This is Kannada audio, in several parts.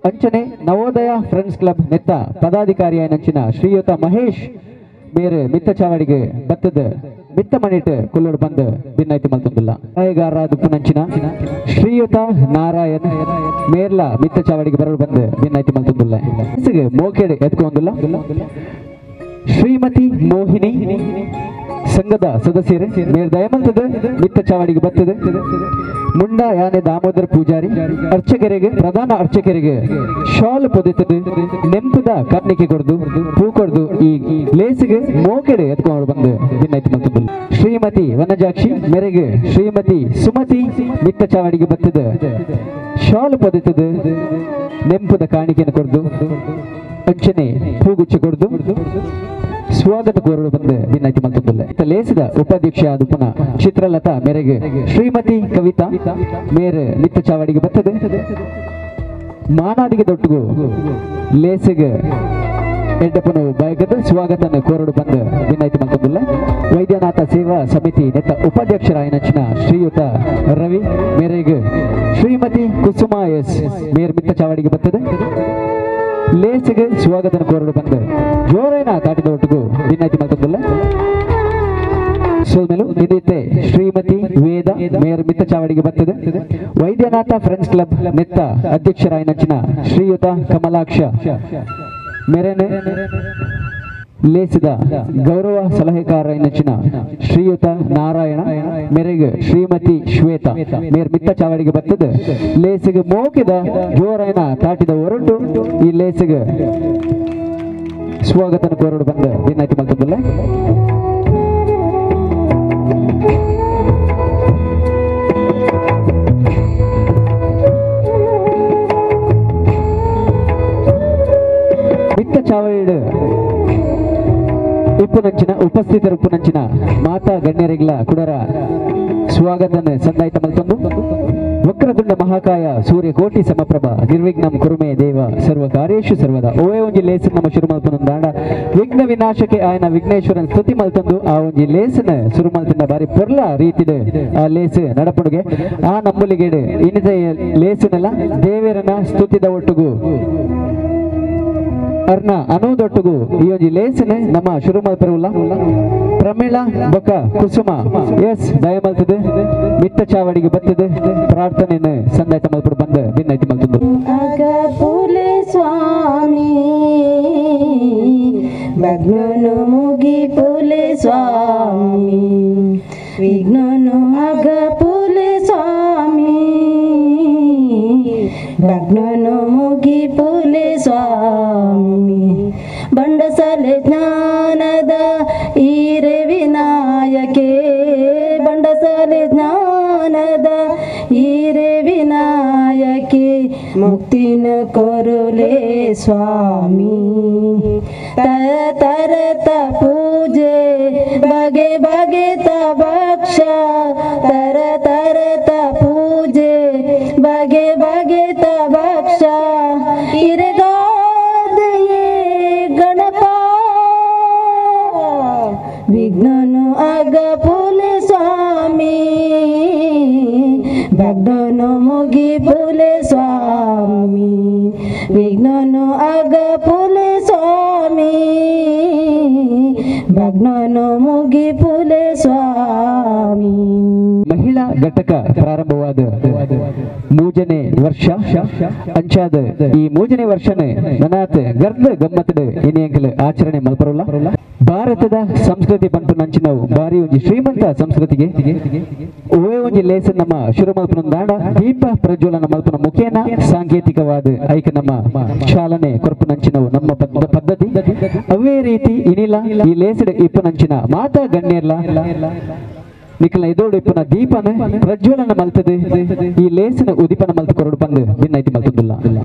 ಅಂಚನೆ ನವೋದಯ ಫ್ರೆಂಡ್ಸ್ ಕ್ಲಬ್ ನೆತ್ತ ಪದಾಧಿಕಾರಿಯಾಯನಂಚಿನ ಶ್ರೀಯುತ ಮಹೇಶ್ ಮೇರೆ ಮಿತ್ತ ಚಾವಡಿಗೆ ಬತ್ತದ ಮಿತ್ತ ಮಣಿಟ್ ಕುಲ್ಲೋಡು ಬಂದು ಭಿನ್ನೈತಿ ಮಲ್ತೊಂದಿಲ್ಲ ಸಹಾಯಗಾರ ದುಪ್ಪುನಂಚಿನ ಶ್ರೀಯುತ ನಾರಾಯಣ್ ಮೇರ್ಲ ಮಿತ್ತ ಚಾವಡಿಗೆ ಬರೋಡು ಬಂದು ಭಿನ್ನೈತಿ ಮಲ್ತೊಂದಿಲ್ಲ ಹೆಸಗೆ ಮೋಕೆಡೆ ಎತ್ಕೊಂದಿಲ್ಲ ಶ್ರೀಮತಿ ಮೋಹಿನಿ ಸಂಘದ ಸದಸ್ಯರೇ ಮೇರ್ ದಯಮಂತದ ಮಿತ್ತ ಚಾವಡಿಗೆ ಬರ್ತದೆ ಮುಂಡ ಯಾನೆ ದಾಮೋದರ ಪೂಜಾರಿ ಅರ್ಚಕರಿಗೆ ಪ್ರಧಾನ ಅರ್ಚಕರಿಗೆ ಶಾಲ್ ಪೊದಿತದೆ ನೆಂಪದ ಕರ್ಣಿಕೆ ಕೊಡ್ದು ಹೂ ಕೊಡ್ದು ಈ ಲೇಸಿಗೆ ಮೋಕೆಡೆ ಎತ್ಕೊಂಡು ಬಂದು ಭಿನ್ನೈತಿ ಮಲ್ತೊಂದಿಲ್ಲ ಶ್ರೀಮತಿ ವನಜಾಕ್ಷಿ ಮೇರೆಗೆ ಶ್ರೀಮತಿ ಸುಮತಿ ಮಿತ್ತ ಚಾವಡಿಗೆ ಬರ್ತದೆ ಶಾಲ್ ಪೊದಿತದೆ ನೆಂಪದ ಕಾಣಿಕೆಯನ್ನು ಕೊಡ್ದು ಅಂಚನೆ ಹೂಗುಚ್ಚ ಕೊಡ್ದು ಸ್ವಾಗತ ಕೋರಲು ಬಂದು ವಿನಾಯ್ತಿ ಮಲ್ತೊಂದಿಲ್ಲ ಇತ್ತ ಲೇಸಿದ ಉಪಾಧ್ಯಕ್ಷ ಆದ ಪುನಃ ಚಿತ್ರಲತಾ ಮೇರೆಗೆ ಶ್ರೀಮತಿ ಕವಿತಾ ಮೇರೆ ನಿತ್ಯ ಚಾವಡಿಗೆ ಬರ್ತದೆ ಮಾನಾದಿಗೆ ದೊಟ್ಟುಗು ಲೇಸಿಗೆ ಎಡ್ಡಪ್ಪನು ಬಯಕದ ಸ್ವಾಗತನ ಕೋರಡು ಬಂದು ವಿನಾಯ್ತಿ ಮಲ್ತೊಂದಿಲ್ಲ ವೈದ್ಯನಾಥ ಸೇವಾ ಸಮಿತಿ ನೆತ್ತ ಉಪಾಧ್ಯಕ್ಷರಾಯನಚ್ಚಿನ ಶ್ರೀಯುತ ರವಿ ಮೇರೆಗೆ ಶ್ರೀಮತಿ ಕುಸುಮಾ ಎಸ್ ಮೇರ್ ಮಿತ್ತ ಚಾವಡಿಗೆ ಬರ್ತದೆ ಲೇಸಿಗೆ ಸ್ವಾಗತನ ಕೋರಡು ಬಂದು ಜೋರೈನ ದಾಟಿದ ಒಟ್ಟಿಗೂ ಭಿನ್ನಾಯ್ತಿ ಮಲ್ತೊಂದಿಲ್ಲ ಸೋಲ್ಮೇಲು ಇದೈತೆ ಶ್ರೀಮತಿ ವೇದ ಮೇಯರ್ ಮಿತ್ತ ಚಾವಡಿಗೆ ಬರ್ತದೆ ವೈದ್ಯನಾಥ ಫ್ರೆಂಡ್ಸ್ ಕ್ಲಬ್ ನೆತ್ತ ಅಧ್ಯಕ್ಷರಾಯನಚ್ಚಿನ ಶ್ರೀಯುತ ಕಮಲಾಕ್ಷ ಮೆರೆನೆ ಲೇಸಿದ ಗೌರವ ಸಲಹೆಕಾರ ಎನ್ನಚಿನ ಶ್ರೀಯುತ ನಾರಾಯಣ ಮೆರೆಗೆ ಶ್ರೀಮತಿ ಶ್ವೇತಾ ಮೇರ್ ಮಿತ್ತ ಚಾವಡಿಗೆ ಬರ್ತದೆ ಲೇಸಿಗೆ ಮೋಕಿದ ಜೋರಾಯನ ತಾಟಿದ ಹೊರಟು ಈ ಲೇಸಿಗೆ ಸ್ವಾಗತನ ಕೋರಡು ಬಂದ ಭಿನ್ನಾಯ್ತಿ ಮಲ್ತಂದಿಲ್ಲ ಮಿತ್ತ ಚಾವಡಿ ಉಪ್ಪುನಂಚಿನ ಉಪಸ್ಥಿತರ ಉಪ್ಪುನಂಚಿನ ಮಾತಾ ಗಣ್ಯರಿಗಳ ಕುಡರ ಸ್ವಾಗತನ ಸಂದಾಯಿತ ಮಲ್ತೊಂದು ವಕ್ರತುಂಡ ಮಹಾಕಾಯ ಸೂರ್ಯ ಕೋಟಿ ಸಮಪ್ರಭ ನಿರ್ವಿಘ್ನಂ ಕುರುಮೆ ದೇವ ಸರ್ವ ಕಾರ್ಯೇಶು ಸರ್ವದ ಓಯೆ ಒಂಜಿ ಲೇಸನ್ ನಮ್ಮ ಶುರು ಮಲ್ಪನೊಂದಾಂಡ ವಿಘ್ನ ವಿನಾಶಕ್ಕೆ ಆಯನ ವಿಘ್ನೇಶ್ವರನ್ ಸ್ತುತಿ ಮಲ್ತಂದು ಆ ಒಂಜಿ ಲೇಸನ್ ಶುರು ಮಲ್ತಿನ ಬಾರಿ ಪೊರ್ಲ ರೀತಿಡ್ ಆ ಲೇಸ್ ನಡಪುಡುಗೆ ಆ ನಮ್ಮುಲಿಗೆಡ್ ಇನ್ನಿತ ಲೇಸಿನಲ್ಲ ದೇವರನ ಸ್ತುತಿದ ಒಟ್ಟುಗು ಅರ್ನ ಅನುದೊಟ್ಟುಗು ಈ ಒಂಜಿ ಲೇಸನೆ ನಮ್ಮ ಶುರು ಮಲ್ಪರುಲ್ಲ ಪ್ರಮೀಳ ಬೊಕ ಕುಸುಮ ಎಸ್ ದಯಮಲ್ತದೆ ಮಿತ್ತ ಚಾವಡಿಗೆ ಬರ್ತದೆ ಪ್ರಾರ್ಥನೆಯನ್ನು ಸಂದಾಯ್ತ ಮಲ್ಪರು ಬಂದ ಭಿನ್ನೈತಿ ಮಲ್ತದ್ದು ಅಗಪುಲೆ ಸ್ವಾಮಿ ಭಗ್ನನು ಮುಗಿ ಪುಲೆ ಸ್ವಾಮಿ ವಿಘ್ನನು ಅಗಪುಲೆ ಸ್ವಾಮಿ ಭಗ್ನನು ಮುಗಿ ಪುಲೆ ಸ್ವಾಮಿ ಬಂಡಸಲೆ ಜ್ಞಾನದ ಈರೆ ವಿನಾಯಕೆ ಬಂಡಸಲೆ ಜ್ಞಾನದ ಈರೆ ವಿನಾಯಕೆ ಮುಕ್ತಿನ ಕೊರುಲೆ ಸ್ವಾಮಿ ತರ ತರತ ಪೂಜೆ ಬಗೆ ಬಗೆತ ಭಕ್ಷ ತರ ತರತ ಪೂಜೆ ಬಗೆ ಬಗೆತ ಭಕ್ಷ ಇರಗಾದೆಯೇ ಗಣಪ ವಿಘ್ನನು ಅಗ ಪುಲೆ ಸ್ವಾಮಿ ಭಗ್ನನು ಮುಗಿ ಪುಲೆ ಸ್ವಾಮಿ ವಿಘ್ನನು ಅಗ ಪುಲೆ ಸ್ವಾಮಿ ಭಗ್ನನು ಮುಗಿ ಪುಲೆ ಸ್ವಾಮಿ ಮಹಿಳಾ ಘಟಕ ಪ್ರಾರಂಭವಾದ ಮೂಜನೆ ವರ್ಷ ಅಂಚಾದ ಈ ಮೂಜನೆ ವರ್ಷನೇ ನನಾತ್ ಗರ್ದ ಗಮ್ಮತ್ತದ ಇನಿಯಂಕಲ್ ಆಚರಣೆ ಮಲ್ಪರಲ್ಲ ಭಾರತದ ಸಂಸ್ಕೃತಿ ಪಂಟು ನಂಚಿನವು ಬಾರಿ ಒಂಜಿ ಶ್ರೀಮಂತ ಸಂಸ್ಕೃತಿಗೆ ಒವೇ ಒಂಜಿ ಲೇಸನ್ ನಮ್ಮ ಶುರು ಮಲ್ಪನ ದಾಂಡ ದೀಪ ಪ್ರಜ್ವಲನ ಮಲ್ಪನ ಮುಖೇನ ಸಾಂಕೇತಿಕವಾದ ಐಕ ನಮ್ಮ ಚಾಲನೆ ಕೊರಪು ನಂಚಿನವು ನಮ್ಮ ಪದ್ಧ- ಪದ್ಧತಿ ಅವೇ ರೀತಿ ಇನಿಲ ಈ ಲೇಸಡ್ ಇಪ್ಪು ನಂಚಿನ ಮಾತಾ ಗಣ್ಯರ್ಲ ನಿಖಲ್ನ ಇದೋಡು ಇಪ್ಪನ ದೀಪನ ಪ್ರಜ್ವಲನ ಮಲ್ತದೆ ಈ ಲೇಸಿನ ಉದಿಪನ ಮಲ್ತ ಕೊರಡು ಬಂದು ಭಿನ್ನೈತಿ ಮಲ್ತದಿಲ್ಲ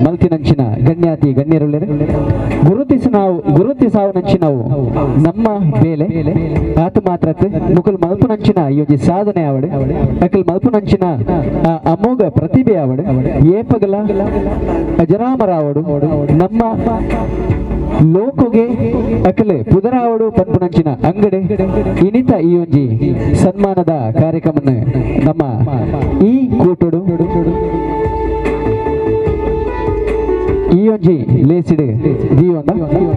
ಮಲ್ತಿನಂಚಿನ ಗಣ್ಯಾತಿ ಗಣ್ಯರುಳ್ಳರೆ ಗುರುತಿಸಿ ನಾವು ಗುರುತಿಸಾವನಂಚಿ ನಾವು ನಮ್ಮ ಬೇಲೆ ಆತ ಮಾತ್ರ ಮುಕುಲ್ ಮಲ್ಪುನಂಚಿನ ಈ ಒಂಜಿ ಸಾಧನೆ ಆವಡೆ ಅಕಲ್ ಮಲ್ಪುನಂಚಿನ ಆ ಅಮೋಘ ಪ್ರತಿಭೆ ಆವಡೆ ಏಪಗಲ ಅಜರಾಮರಾವಡು ನಮ್ಮ ಲೋಕುಗೆ ಅಕಲೆ ಪುದರಾವಡು ಪನ್ಪುನಂಚಿನ ಅಂಗಡೆ ಇನಿತ ಈ ಒಂಜಿ ಸನ್ಮಾನದ ಕಾರ್ಯಕ್ರಮನ ನಮ್ಮ ಈ ಕೂಟುಡು ಈ ಒಂಜಿ ಲೇಸಿಡ್ ದೀವೊಂದ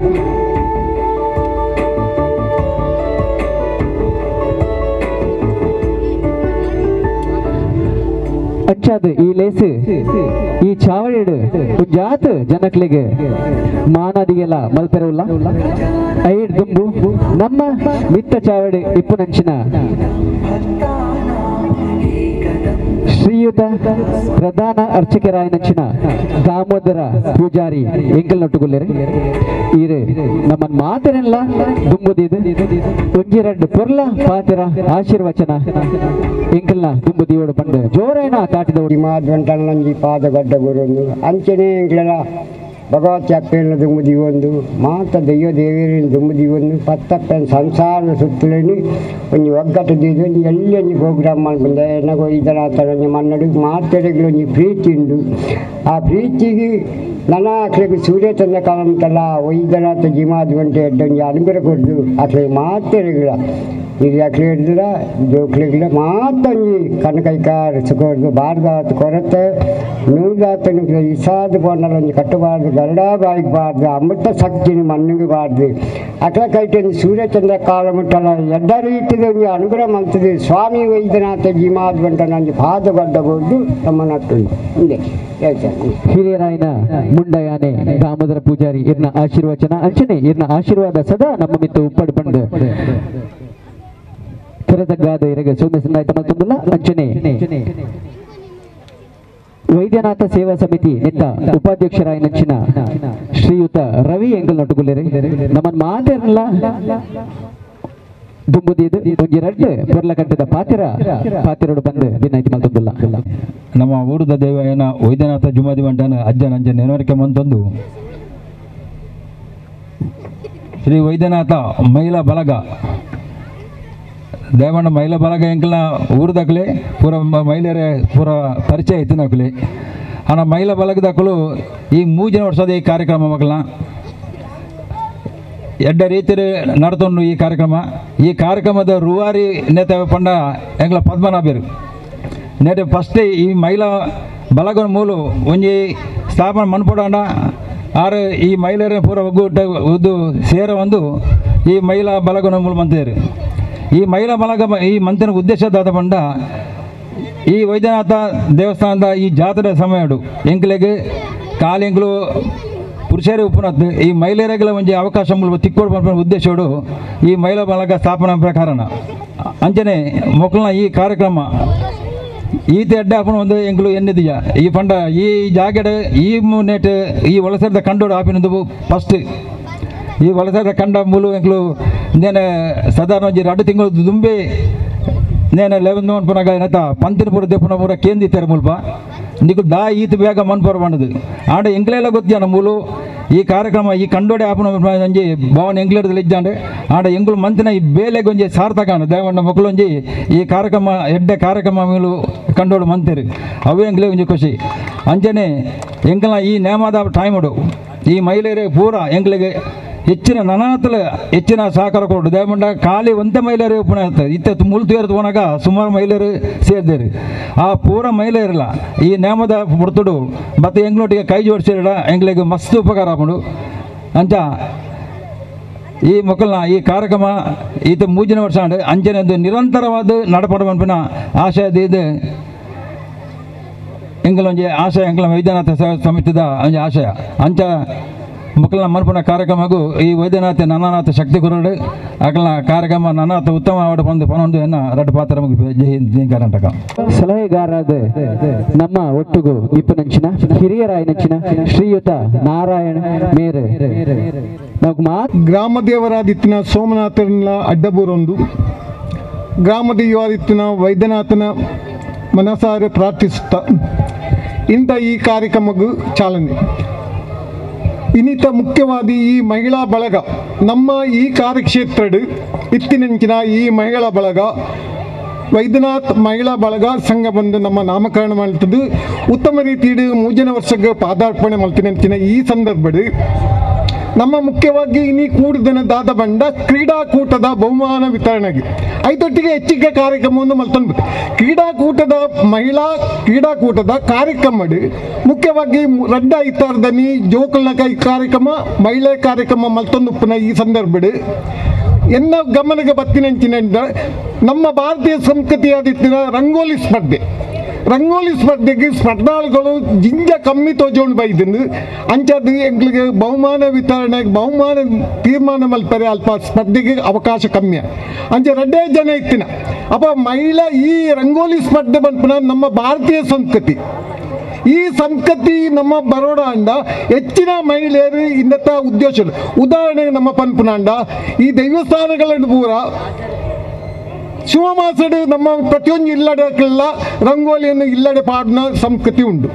ಅಚ್ಚಾದ ಈ ಲೇಸ್ ಈ ಚಾವಡಿಡು ಜಾತ್ ಜನಕ್ಲೆಗೆ ಮಾನದಿಗೆಲ್ಲ ಮಲ್ಪೆರವುಲ್ಲ ಐಡ್ ದುಂಬು ನಮ್ಮ ಮಿತ್ತ ಚಾವಡಿ ಇಪ್ಪುನಂಚಿನ ಶ್ರೀಯುತ ಪ್ರಧಾನ ಅರ್ಚಕರಾಯನಂಚಿನ ದಾಮೋದರ ಪೂಜಾರಿ ಎಂಕಲ್ ನೊಟ್ಟುಗುಲ್ಲೆರೆ ಈರೆ ನಮ್ಮನ್ ಮಾತರೆಲ್ಲ ದುಂಬುದಿದು ಒಂಜಿ ரெண்டு ಪೊರ್ಲ ಪಾತಿರ ಆಶೀರ್ವಚನ ಎಂಕಲ್ನ ದುಂಬುದಿಯೋಡು ಪಂಡು ಜೋರೈನ ತಾಟಿದ మాధ్వంటంలోంచి పాదగడ్డ గురుందు అంచనే ఇంట్లో భగవత్ చెప్పిన దుమ్ము దిగొందు మాత దెయ్య దేవేరిని దుమ్ము దిగొంದು ಪತ್ತಪ್ಪನ ಸಂಸಾರ ಸುತ್ತಲೇನಿ ಒಂಜಿ ಒಗ್ಗಟ್ಟು ದಿದು ಎಲ್ಲಿ ಒಂಜಿ ಪ್ರೋಗ್ರಾಮ್ ಮಲ್ಪುಂದೆ ಎನ್ನಗೋ ಇದರ ಒಂಜಿ ಮನ್ನಡು ಮಾತೆರೆಗ್ಲು ಒಂಜಿ ಪ್ರೀತಿ ಉಂಡು ಆ ಪ್ರೀತಿಗೆ ನನ್ನ ಅಕ್ಲೆಗ್ ಸೂರ್ಯ ಚಂದ್ರ ಕಾಲ ಉಂಟಲ್ಲ ಒಯ್ದರಾತ ಜಿಮಾದ್ ಗಂಟೆ ಎಡ್ಡೊಂಜಿ ಅನುಗ್ರಹ ಕೊಡ್ದು ಅಕ್ಲೆ ಮಾತೆರೆಗ್ಲ ಇದು ಅಕ್ಲೆ ಹಿಡ್ದಿಲ್ಲ ಜೋಕ್ಲೆಗ್ಲ ಮಾತೊಂಜಿ ಕನಕೈಕಾರ ಸುಖೋಡ್ದು ಬಾರ್ದಾತ ಕೊರತೆ ನೂದಾತನ ಇಸಾದ ಪೊಂಡಲ ಒಂಜಿ ಕಟ್ಟಬಾರ್ದು ಗರುಡಾ ಬಾಯಿಗೆ ಬಾರ್ದು ಅಮೃತ ಶಕ್ತಿನಿ ಮಣ್ಣಿಗೆ ಬಾರ್ದು ಅಕ್ಲ ಕೈಟೊಂದು ಸೂರ್ಯಚಂದ್ರ ಕಾಲ ಮುಟ್ಟಲ್ಲ ಎಡ್ಡ ರೀತಿದ ಒಂಜಿ ಅನುಗ್ರಹ ಮಂತದ್ದು ಸ್ವಾಮಿ ವೈದ್ಯನಾಥ ಜಿಮಾದ್ ಗಂಟ ನಂಜಿ ಪಾದಗಡ್ಡ ಕೊಡ್ದು ನಮ್ಮ ನಟ್ಟುಂಡು ಹಿಂದೆ ಹೇಳ್ತೇನೆ ಹಿರಿಯರಾಯನ ಮುಂಡಯಾನೆ ದಾಮೋದರ ಪೂಜಾರಿ ಇರ್ನ ಆಶೀರ್ವಚನ ಅಂಚನೆ ಇರ್ನ ಆಶೀರ್ವಾದ ಸದಾ ನಮ್ಮ ಮಿತ್ತು ಉಪ್ಪಡು ಪಂಡು ಕೆರೆದಗ್ಗಾದ ಇರಗೆ ಸೋಮೇಶನಾಯ್ತ ಮತ್ತೊಂದಲ್ಲ ಅಂಚನೆ ವೈದ್ಯನಾಥ ಸೇವಾ ಸಮಿತಿ ನಿಂತ ಉಪಾಧ್ಯಕ್ಷರಾಯ ನಂಚಿನ ಶ್ರೀಯುತ ರವಿ ಎಂಗಲ್ ನೊಟ್ಟುಗುಲ್ಲೆರೆ ನಮ್ಮನ್ ಮಾತೇರಲ್ಲ ದುಂಬುದಿದು ಒಂಜಿ ರಡ್ಡು ಪೊರ್ಲಕಟ್ಟದ ಪಾತಿರ ಪಾತಿರೋಡು ಬಂದು ದಿನಾಯ್ತು ಮಲ್ತೊಂದುಲ್ಲ ನಮ್ಮ ಊರದ ದೇವಯ್ಯನ ವೈದ್ಯನಾಥ ಜುಮಾದಿ ಬಂಟನ ಅಜ್ಜನ ಅಂಜ ನೆನವರಿಕೆ ಮಂತೊಂದು ಶ್ರೀ ವೈದ್ಯನಾಥ ಮಹಿಳಾ ಬಲಗ ದೇವಣ್ಣ ಮಹಿಳಾ ಬಲಗ ಎಂಕಲ್ನ ಊರದಾಗಲೇ ಪೂರ ಮ- ಮಹಿಳೆಯರೇ ಪೂರ ಪರಿಚಯ ಐತಿ ನಕಲಿ ಆನ ಮಹಿಳಾ ಬಲಗದಾಕಲು ಈ ಮೂಜಿನ ವರ್ಷದ ಈ ಕಾರ್ಯಕ್ರಮ ಮಕ್ಕಳನ್ನ ಎಡ್ಡ ರೀತಿಯಲ್ಲಿ ನಡ್ತೊಂಡು ಈ ಕಾರ್ಯಕ್ರಮ ಈ ಕಾರ್ಯಕ್ರಮದ ರೂವಾರಿ ನೇತ ಪಂಡ ಎಂಗ್ಲ ಪದ್ಮನಾಭರು నేటి ఫస్ట్ ఈ మహిళ బలగన మూలు ಒಂಜಿ ಸ್ಥಾಪನೆ ಮನ್ಪೊಡಾಂಡ ಆರು ಈ ಮಹಿಳೆಯರ ಪೂರ ಒಗ್ಗೂಟ ಉದ್ದು ಸೇರ ಒಂದು ಈ ಮಹಿಳಾ ಬಲಗನ ಮೂಲ ಮಂತೇರು ಈ ಮಹಿಳಾ ಬಲಗ ಈ ಮಂತಿನ ಉದ್ದೇಶದಾದ ಬಂಡ ಈ ವೈದ್ಯನಾಥ ದೇವಸ್ಥಾನದ ಈ ಜಾತ್ರೆ ಸಮಯಡು ಎಂಕ್ಲೆಗೆ ಕಾಲಿಂಗ್ಲು ಪುರುಷರೇ ಉಪನತ್ ಈ ಮಹಿಳೆಯರಿಗೆಲ್ಲ ಒಂಜಿ ಅವಕಾಶ ತಿಕ್ಕೋಡು ಬಂದ ಉದ್ದೇಶೋಡು ಈ ಮಹಿಳಾ ಬಲಗ ಸ್ಥಾಪನಾ ಪ್ರಕಾರನ ಅಂಚನೆ ಮೊಕ್ಕಳನ್ನ ಈ ಕಾರ್ಯಕ್ರಮ ಈತ ಎಡ್ಡೆ ಆಪಣ ಒಂದು ಎಂಗ್ಲು ಎನ್ನಿದೀಯ ಈ ಪಂಡ ಈ ಜಾಗೆಡ್ ಈ ನೆಟ್ ಈ ಒಳಸರದ ಕಂಡೋಡು ಆಪಿನದು ಫಸ್ಟ್ ಈ ಒಳಸರದ ಕಂಡ ಮೂಲು ಎಂಗ್ಲು ನೇನೆ ಸಾಧಾರಣ ಒಂಜಿ ಎರಡು ತಿಂಗಳು ದುಂಬಿ ನೇನೆ ಲೆವೆನ್ ಮನ್ಪುನಾಗ ಏನತ್ತ ಪಂತಿನ ಪೂರ ದೆಪ್ಪನ ಪೂರ ಕೇಂದಿತ್ತಾರೆ ಮುಲ್ಪ ನಿಕು ದಾ ಈತ ಬೇಗ ಮನ್ಪುರ ಬಂಡದು ಆಂಡ ಎಂಗ್ಲೆಲ್ಲ ಗೊತ್ತಿಯಾನ ಮೂಲು ಈ ಕಾರ್ಯಕ್ರಮ ಈ ಕಂಡೋಡೆ ಆಪನ ಒಂಜಿ ಭವನ ಎಂಗ್ಲೇರ್ದಲ್ಲಿ ಇದ್ದಾಂಡೆ ಆಂಡ ಎಂಗ್ಲು ಮಂತಿನ ಈ ಬೇಲೆಗೆ ಒಂಜಿ ಸಾರ್ಥಕ ದೇವಣ್ಣ ಮಕ್ಕಳು ಒಂಜಿ ಈ ಕಾರ್ಯಕ್ರಮ ಎಡ್ಡೆ ಕಾರ್ಯಕ್ರಮ ಮೇಲು ಕಂಡೋಡು ಮಂತೇರು ಅವೇ ಎಂಗ್ಲೇ ಒಂಜಿ ಖುಷಿ ಅಂಚನೆ ಎಂಕಲ್ನ ಈ ನೇಮದ ಟೈಮಡು ಈ ಮಹಿಳೆಯರೇ ಪೂರ ಎಂಗ್ಲಿಗೆ ಹೆಚ್ಚಿನ ನನಾತಲ ಹೆಚ್ಚಿನ ಸಹಕಾರ ಕೊಡು ದಯಮಂಡ ಖಾಲಿ ಒಂದೇ ಮಹಿಳೆಯರೇ ಉಪನ ಇತ್ತ ಮುಲ್ತೇರ್ದು ಹೋನಾಗ ಸುಮಾರು ಮಹಿಳೆಯರು ಸೇರಿದೇರು ಆ ಪೂರ ಮಹಿಳೆಯರಲ್ಲ ಈ ನೇಮದ ಬುಡ್ತುಡು ಮತ್ತೆ ಎಂಗ್ಲೊಟ್ಟಿಗೆ ಕೈ ಜೋಡಿಸಿಡ ಎಂಗ್ಲಿಗೆ ಮಸ್ತ್ ಉಪಕಾರ ಆಪುಂಡು ಅಂಚ ಈ ಮಕ್ಕಳನ್ನ ಈ ಕಾರ್ಯಕ್ರಮ ಈತ ಮೂಜಿನ ವರ್ಷ ಅಂಡ್ ಅಂಚನೆ ಒಂದು ನಿರಂತರವಾದ ನಡಪಡ ಪಂಪಿನ ಆಶಯದ ಇದು ಎಂಗಳೊಂಜಿ ಆಶಯ ಎಂಗಳ ವೈದ್ಯನಾಥ ಸೇವಾ ಸಮಿತಿದ ಒಂಜಿ ಆಶಯ ಅಂಚ ಮಕ್ಕಳನ್ನ ಮನ್ಪುನ ಕಾರ್ಯಕ್ರಮಗೂ ಈ ವೈದ್ಯನಾಥ ನನ್ನನಾಥ ಶಕ್ತಿ ಕೊರಡು ಅಕಲ್ನ ಕಾರ್ಯಕ್ರಮ ನನ್ನನಾಥ ಉತ್ತಮ ಆವಡ ಬಂದು ಪನೊಂದು ಎನ್ನ ರಡ್ಡು ಪಾತ್ರ ಮುಗಿ ಜೈ ಹಿಂದ್ ಜೈ ಕರ್ನಾಟಕ ಸಲಹೆಗಾರರಾದ ನಮ್ಮ ಒಟ್ಟುಗು ಇಪ್ಪನಂಚಿನ ಹಿರಿಯರಾಯನಂಚಿನ ಶ್ರೀಯುತ ನಾರಾಯಣ ಮೇರೆ ನಾವು ಮಾತ್ ಗ್ರಾಮ ದೇವರಾದಿತ್ತಿನ ಸೋಮನಾಥನ ಅಡ್ಡಬೂರೊಂದು ಗ್ರಾಮ ದೇವರಾದಿತ್ತಿನ ವೈದ್ಯನಾಥನ ಮನಸಾರೆ ಪ್ರಾರ್ಥಿಸುತ್ತಾ ಇಂಥ ಈ ಕಾರ್ಯಕ್ರಮಕ್ಕೂ ಚಾಲನೆ ಇನ್ನಿತ ಮುಖ್ಯವಾದ ಈ ಮಹಿಳಾ ಬಳಗ ನಮ್ಮ ಈ ಕಾರ್ಯಕ್ಷೇತ್ರದ ಇತ್ತಿನಂಚಿನ ಈ ಮಹಿಳಾ ಬಳಗ ವೈದ್ಯನಾಥ್ ಮಹಿಳಾ ಬಳಗ ಸಂಘ ಬಂದು ನಮ್ಮ ನಾಮಕರಣ ಮಾಡ್ತದ್ದು ಉತ್ತಮ ರೀತಿಯಲ್ಲಿ ಮೂಜನ ವರ್ಷಕ್ಕೆ ಪಾದಾರ್ಪಣೆ ಮಾಡ್ತೀನಿ ಈ ಸಂದರ್ಭದಲ್ಲಿ ನಮ್ಮ ಮುಖ್ಯವಾಗಿ ಇನಿ ಕೂಡಿದನ ದಾದ ಬಂಡ ಕ್ರೀಡಾಕೂಟದ ಬಹುಮಾನ ವಿತರಣೆಗೆ ಐದೊಟ್ಟಿಗೆ ಹೆಚ್ಚಿಗೆ ಕಾರ್ಯಕ್ರಮವನ್ನು ಮಲ್ತಂದು ಕ್ರೀಡಾಕೂಟದ ಮಹಿಳಾ ಕ್ರೀಡಾಕೂಟದ ಕಾರ್ಯಕ್ರಮಡು ಮುಖ್ಯವಾಗಿ ರಡ್ಡ ಇತ್ತಾರ್ದನಿ ಜೋಕಲ್ನ ಕೈ ಕಾರ್ಯಕ್ರಮ ಮಹಿಳೆ ಕಾರ್ಯಕ್ರಮ ಮಲ್ತೊಂದುಪ್ಪನ ಈ ಸಂದರ್ಭಡು ಎನ್ನ ಗಮನಕ್ಕೆ ಬತ್ತಿನಂಚಿನ ನಮ್ಮ ಭಾರತೀಯ ಸಂಸ್ಕೃತಿಯಾದಿತ್ತಿನ ರಂಗೋಲಿ ಸ್ಪರ್ಧೆ ರಂಗೋಲಿ ಸ್ಪರ್ಧೆಗೆ ಸ್ಪರ್ಧಾಳುಗಳು ಜಿಂಜ ಕಮ್ಮಿ ತೋಜೋಣ್ ಬೈದನು ಅಂಚದು ಎಂಗ್ಳಿಗೆ ಬಹುಮಾನ ವಿತರಣೆ ಬಹುಮಾನ ತೀರ್ಮಾನ ಮಲ್ಪರೆ ಅಲ್ಪ ಸ್ಪರ್ಧೆಗೆ ಅವಕಾಶ ಕಮ್ಮಿ ಅಂಚ ಎರಡೇ ಜನ ಇತ್ತಿನ ಅಪ್ಪ ಮಹಿಳಾ ಈ ರಂಗೋಲಿ ಸ್ಪರ್ಧೆ ಬಂದ್ಪನ ನಮ್ಮ ಭಾರತೀಯ ಸಂಸ್ಕೃತಿ ಈ ಸಂಸ್ಕೃತಿ ನಮ್ಮ ಬರೋಡ ಅಂಡ ಹೆಚ್ಚಿನ ಮಹಿಳೆಯರು ಇನ್ನತ ಉದ್ದೇಶ ಉದಾಹರಣೆಗೆ ನಮ್ಮ ಪನ್ಪುನಾಂಡ ಈ ದೇವಸ್ಥಾನಗಳನ್ನು ಪೂರ ಶಿವಮಾಸಡು ನಮ್ಮ ಪ್ರತಿಯೊಂದು ಇಲ್ಲಡಕ್ಕೆಲ್ಲ ರಂಗೋಲಿಯನ್ನು ಇಲ್ಲಡೆ ಪಾಡಿನ ಸಂಸ್ಕೃತಿ ಉಂಟು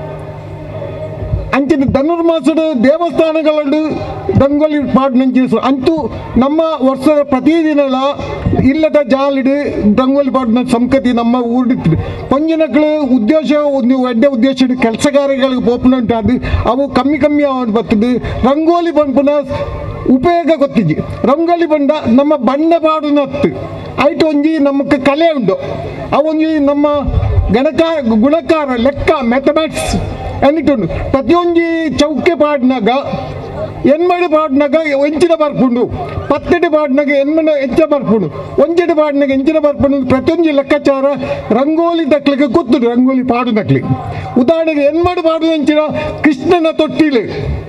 ಅಂಚಿನ ಧನುರ್ಮಾಸದ ದೇವಸ್ಥಾನಗಳು ರಂಗೋಲಿ ಪಾಡಿನ ಅಂತೂ ನಮ್ಮ ವರ್ಷದ ಪ್ರತಿದಿನಲ ಇಲ್ಲದ ಜಾಲಿಡು ರಂಗೋಲಿ ಪಾಡಿನ ಸಂಸ್ಕೃತಿ ನಮ್ಮ ಊರಿಡ್ತದೆ ಪಂಜನಗಳು ಉದ್ದೇಶ ಒಂದು ಒಡ್ಡೆ ಉದ್ದೇಶ ಕೆಲಸ ಕಾರ್ಯಗಳಿಗೆ ಪೋಪನ ಉಂಟಾದು ಅವು ಕಮ್ಮಿ ಕಮ್ಮಿ ಆಗಿ ಬರ್ತದೆ ರಂಗೋಲಿ ಬಂಪುನ ಉಪಯೋಗ ಗೊತ್ತಿಜ್ಜಿ ರಂಗೋಲಿ ಬಂಡ ನಮ್ಮ ಬಣ್ಣ ಪಾಡಿನ ಹತ್ತು ಆಯ್ತು ಒಂಜಿ ನಮಗೆ ಕಲೆ ಉಂಟು ಅವೊಂಜಿ ನಮ್ಮ ಗಣಕಾರ ಗುಣಕಾರ ಲೆಕ್ಕ ಮ್ಯಾಥಮೆಟಿಕ್ಸ್ ಅನ್ನಿಟ್ಟುಂಡು ಪ್ರತಿಯೊಂದು ಚೌಕೆ ಪಾಡಿನಾಗ ಎನ್ಮಡಿ ಪಾಡಿನಾಗ ಎಂಚಿನ ಬರ್ಪುಂಡು ಪತ್ತೆಡಿ ಪಾಡಿನಾಗ ಎನ್ಮನ ಎಂಚ ಬರ್ಪುಂಡು ಒಂಜೆಡಿ ಪಾಡಿನಾಗ ಎಂಚಿನ ಬರ್ಪುಂಡು ಪ್ರತಿಯೊಂದು ಲೆಕ್ಕಾಚಾರ ರಂಗೋಲಿ ದಕ್ಲಿಗೆ ಗೊತ್ತುಂಡು ರಂಗೋಲಿ ಪಾಡು ದಕ್ಲಿ ಉದಾಹರಣೆಗೆ ಎನ್ಮಡಿ ಪಾಡು ಎಂಚಿನ ಕೃಷ್ಣನ ತೊಟ್ಟಿಲು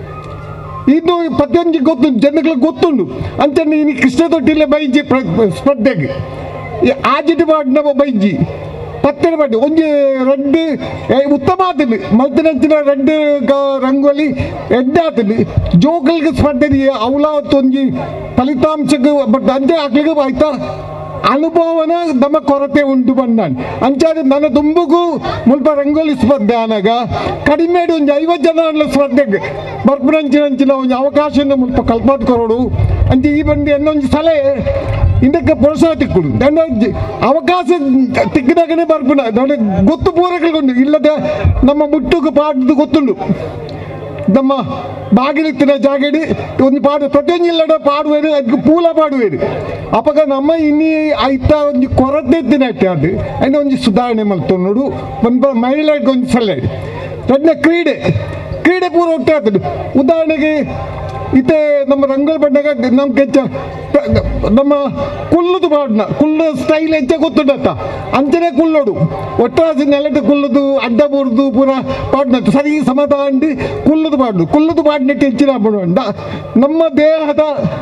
ಇದು ಪ್ರತಿಯೊಂದು ಗೊತ್ತು ಜನಗಳಿಗೆ ಗೊತ್ತುಂಡು ಅಂಚನೆ ಇನ್ನು ಕೃಷ್ಣ ತೊಟ್ಟಿಲೆ ಬೈಜಿ ಪ್ರ- ಸ್ಪರ್ಧೆಗೆ ಈ ಆಜಿಟಿ ಪಾಡಿನ ಬೈಜಿ ಪತ್ತೆರ ಪಾಡಿ ಒಂಜಿ ರೆಡ್ ಏ, ಉತ್ತಮ ಆತನು ಮಲ್ತಿನಂಚಿನ ರೆಡ್ ಗ- ರಂಗೋಲಿ ಎಡ್ಡೆ ಆತನು ಜೋಕಲ್ಗೆ ಸ್ಪರ್ಧೆ ಅವಲಾವತ್ತು ಒಂಜಿ ಫಲಿತಾಂಶಕ್ಕೆ ಬಟ್ ಅಂಚೆ ಹಾಕ್ಲಿಕ್ಕೆ ಆಯ್ತಾ ಅನುಭವನ ನಮ್ಮ ಕೊರತೆ ಉಂಟು ಬಂದಾನೆ ಅಂಚಾದ ನನ್ನ ದುಂಬುಗೂ ಮುಲ್ಪ ರಂಗೋಲಿ ಸ್ಪರ್ಧೆ ಆನಾಗ ಕಡಿಮೆ ಒಂದು ಐವತ್ತು ಜನ ಅನ್ನೋ ಸ್ಪರ್ಧೆಗೆ ಬರ್ಪುನಂಚಿನ ಅಂಚಿನ ಒಂದು ಅವಕಾಶ ಮುಲ್ಪ ಕಲ್ಪಾತ್ ಕೊರೋಡು ಅಂಚೆ ಈ ಬಂದು ಇನ್ನೊಂದು ಸಲಹೆ ಇದಕ್ಕೆ ಪ್ರೋತ್ಸಾಹ ತಿಕ್ಕುಡು ನನ್ನ ಜ- ಅವಕಾಶ ತಿಕ್ಕಿದಾಗನೇ ಬರ್ಪುನ ನನ್ನ ಗೊತ್ತು ಪೂರಕಗೊಂಡು ಇಲ್ಲದ ನಮ್ಮ ಮುಟ್ಟುಗೆ ಪಾಡ್ದು ಗೊತ್ತುಂಡು ನಮ್ಮ ಬಾಗಿಲಿತ್ತಿನ ಜಾಗಡಿ ಒಂದು ಪಾಡು ಪ್ರತಿಯೊಂದು ಇಲ್ಲಡ ಪಾಡುವೇರು ಅದಕ್ಕೆ ಪೂಲ ಪಾಡುವೇರು ಅಪಗ ನಮ್ಮ ಇನ್ನಿ ಆಯ್ತ ಒಂದು ಕೊರತೆ ತಿನ್ನಟ್ಟೆ ಅದು ಅಂಡ್ ಒಂದು ಸುಧಾರಣೆ ಮಲ್ತು ನೋಡು ಒಂದು ಮಹಿಳೆಗೆ ಒಂದು ಸಲ ದೊಡ್ಡ ಕ್ರೀಡೆ ಕ್ರೀಡೆ ಪೂರ ಒಟ್ಟೆ ಆಗ್ತದೆ ಉದಾಹರಣೆಗೆ ಇತ್ತೆ ನಮ್ಮ ರಂಗೋಲಿ ಬಂದಾಗ ನಮ್ಮ ಕೆಚ್ಚ ನಮ್ಮ ಕುಲ್ಲುದು ಪಾಡ್ನ ಕುಲ್ಲು ಸ್ಟೈಲ್ ಹೆಚ್ಚ ಗೊತ್ತುಂಡತ್ತ ಅಂಚನೆ ಕುಲ್ಲೋಡು ಒಟ್ಟಾಸಿ ನೆಲದ ಕುಲ್ಲುದು ಅಡ್ಡ ಬುರ್ದು ಪೂರ ಪಾಡ್ನ ಸರಿ ಸಮತಾಂಡಿ ಕುಲ್ಲುದು ಪಾಡ್ದು ಕುಲ್ಲುದು ಪಾಡ್ನೆಟ್ಟು ಹೆಚ್ಚಿನ ಮಾಡುವಂಡ ನಮ್ಮ ದೇಹದ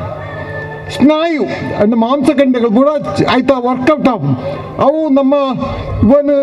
ಸ್ನಾಯು ಅಂದ್ರೆ ಮಾಂಸಖಂಡಗಳು ಕೂಡ ಆಯ್ತಾ ವರ್ಕೌಟ್ ಆಗ ಅವು ನಮ್ಮ ಇವನು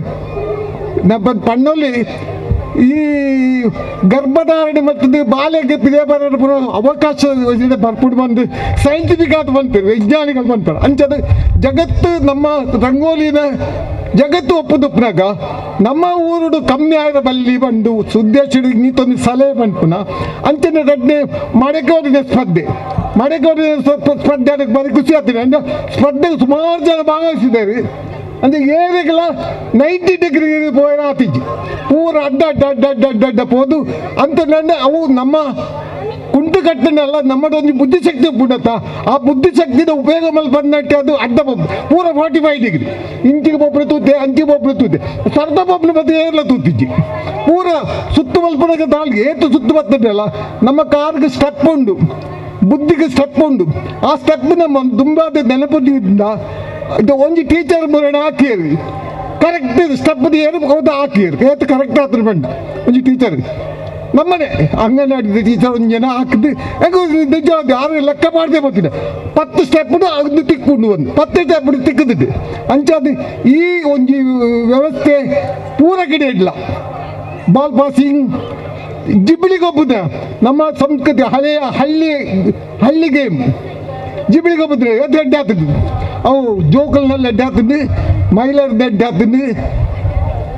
ನಮ್ಮ ಪಣ್ಣಲ್ಲಿ ಈ ಗರ್ಭಧಾರಣೆ ಮತ್ತು ಬಾಲ್ಯಕ್ಕೆ ಪಿದೆ ಬರೋದು ಪುರ ಅವಕಾಶ ಇದೆ ಬರ್ಪುಡು ಬಂದು ಸೈಂಟಿಫಿಕ್ ಆದ ಬಂತಾರೆ ವೈಜ್ಞಾನಿಗಳು ಬಂತಾರೆ ಅಂಚದ ಜಗತ್ತು ನಮ್ಮ ರಂಗೋಲಿನ ಜಗತ್ತು ಒಪ್ಪುದುಪ್ಪನಾಗ ನಮ್ಮ ಊರುಡು ಕಮ್ಮಿ ಆದ ಬಲ್ಲಿ ಬಂದು ಸುದ್ದೇಶಿಡು ನೀತೊಂದು ಸಲಹೆ ಬಂದ್ಪುನ ಅಂಚನೆ ರಡ್ನೆ ಮಳೆಗೋಡಿನ ಸ್ಪರ್ಧೆ ಮಳೆಗೋಡಿನ ಸ್ಪರ್ಧೆ ಅದಕ್ಕೆ ಬರೀ ಖುಷಿ ಆಗ್ತದೆ ಅಂದ್ರೆ ಸ್ಪರ್ಧೆಗೆ ಸುಮಾರು ಜನ ಭಾಗವಹಿಸಿದ್ದಾರೆ ಅಂದ್ರೆ ಏರಿಗೆಲ್ಲ ನೈಂಟಿ ಡಿಗ್ರಿ ಪೋಯಿನ ಆತಿಜ್ಜಿ ಪೂರ ಅಡ್ಡ ಅಡ್ಡ ಅಡ್ಡ ಅಡ್ಡ ಅಡ್ಡ ಅಡ್ಡ ಪೋದು ಅಂತ ನನ್ನ ಅವು ನಮ್ಮ ಕುಂಟುಕಟ್ಟನೆಲ್ಲ ನಮ್ಮದೊಂದು ಬುದ್ಧಿಶಕ್ತಿ ಬಿಡತ್ತ ಆ ಬುದ್ಧಿಶಕ್ತಿನ ಉಪಯೋಗ ಮೇಲೆ ಬಂದಟ್ಟೆ ಅದು ಅಡ್ಡ ಬೊಬ್ಬು ಪೂರ ಫಾರ್ಟಿ ಫೈವ್ ಡಿಗ್ರಿ ಇಂಚಿಗೆ ಬೊಬ್ಬರು ತೂತೆ ಅಂಚಿಗೆ ಬೊಬ್ಬರು ತೂತೆ ಸರ್ದ ಬೊಬ್ಬನ ಮತ್ತೆ ಏರ್ಲ ತೂತಿಜ್ಜಿ ಪೂರ ಸುತ್ತು ಮಲ್ಪನಾಗ ದಾಳಿಗೆ ಏತು ಸುತ್ತು ಬರ್ತದಲ್ಲ ನಮ್ಮ ಕಾರ್ಗೆ ಸ್ಟೆಪ್ ಉಂಡು ಬುದ್ಧಿಗೆ ಸ್ಟೆಪ್ ಉಂಡು ಆ ಸ್ಟೆಪ್ ನಮ್ಮ ದುಂಬಾದ ನೆನಪದಿಂದ ಇದು ಒಂಜಿ ಟೀಚರ್ ಮುರಣ ಹಾಕಿಯರು ಕರೆಕ್ಟ್ ಸ್ಟೆಪ್ ಏನು ಹೌದು ಹಾಕಿಯರು ಏತು ಕರೆಕ್ಟ್ ಆತ್ರ ಬಂಡ ಒಂಜಿ ಟೀಚರ್ ನಮ್ಮನೆ ಅಂಗನವಾಡಿ ಟೀಚರ್ ಒಂದು ಜನ ಹಾಕಿದ್ದು ಹೆಂಗೋ ನಿಜವಾದ ಯಾರು ಲೆಕ್ಕ ಮಾಡದೆ ಬರ್ತಿದ್ದ ಪತ್ತು ಸ್ಟೆಪ್ ಅದು ತಿಕ್ಕೊಂಡು ಒಂದು ಪತ್ತು ಸ್ಟೆಪ್ ತಿಕ್ಕದಿದ್ದು ಅಂಚಾದ ಈ ಒಂದು ವ್ಯವಸ್ಥೆ ಪೂರ ಗಿಡ ಇಲ್ಲ ಬಾಲ್ ಪಾಸಿಂಗ್ ಜಿಬ್ಳಿಗೊಬ್ಬದ ನಮ್ಮ ಸಂಸ್ಕೃತಿ ಹಳೆಯ ಹಳ್ಳಿ ಹಳ್ಳಿ ಗೇಮ್ ಜಿಬ್ಳಿಗೊಬ್ಬದ್ರೆ ಅದು ಅಡ್ಡ ಆಗ್ತದೆ ಅವು ಜೋಕಲ್ನಲ್ಲಿ ಅಡ್ಡ ಆಗ್ತದೆ ಮಹಿಳೆಯರದ್ದು ಅಡ್ಡ ಆಗ್ತದೆ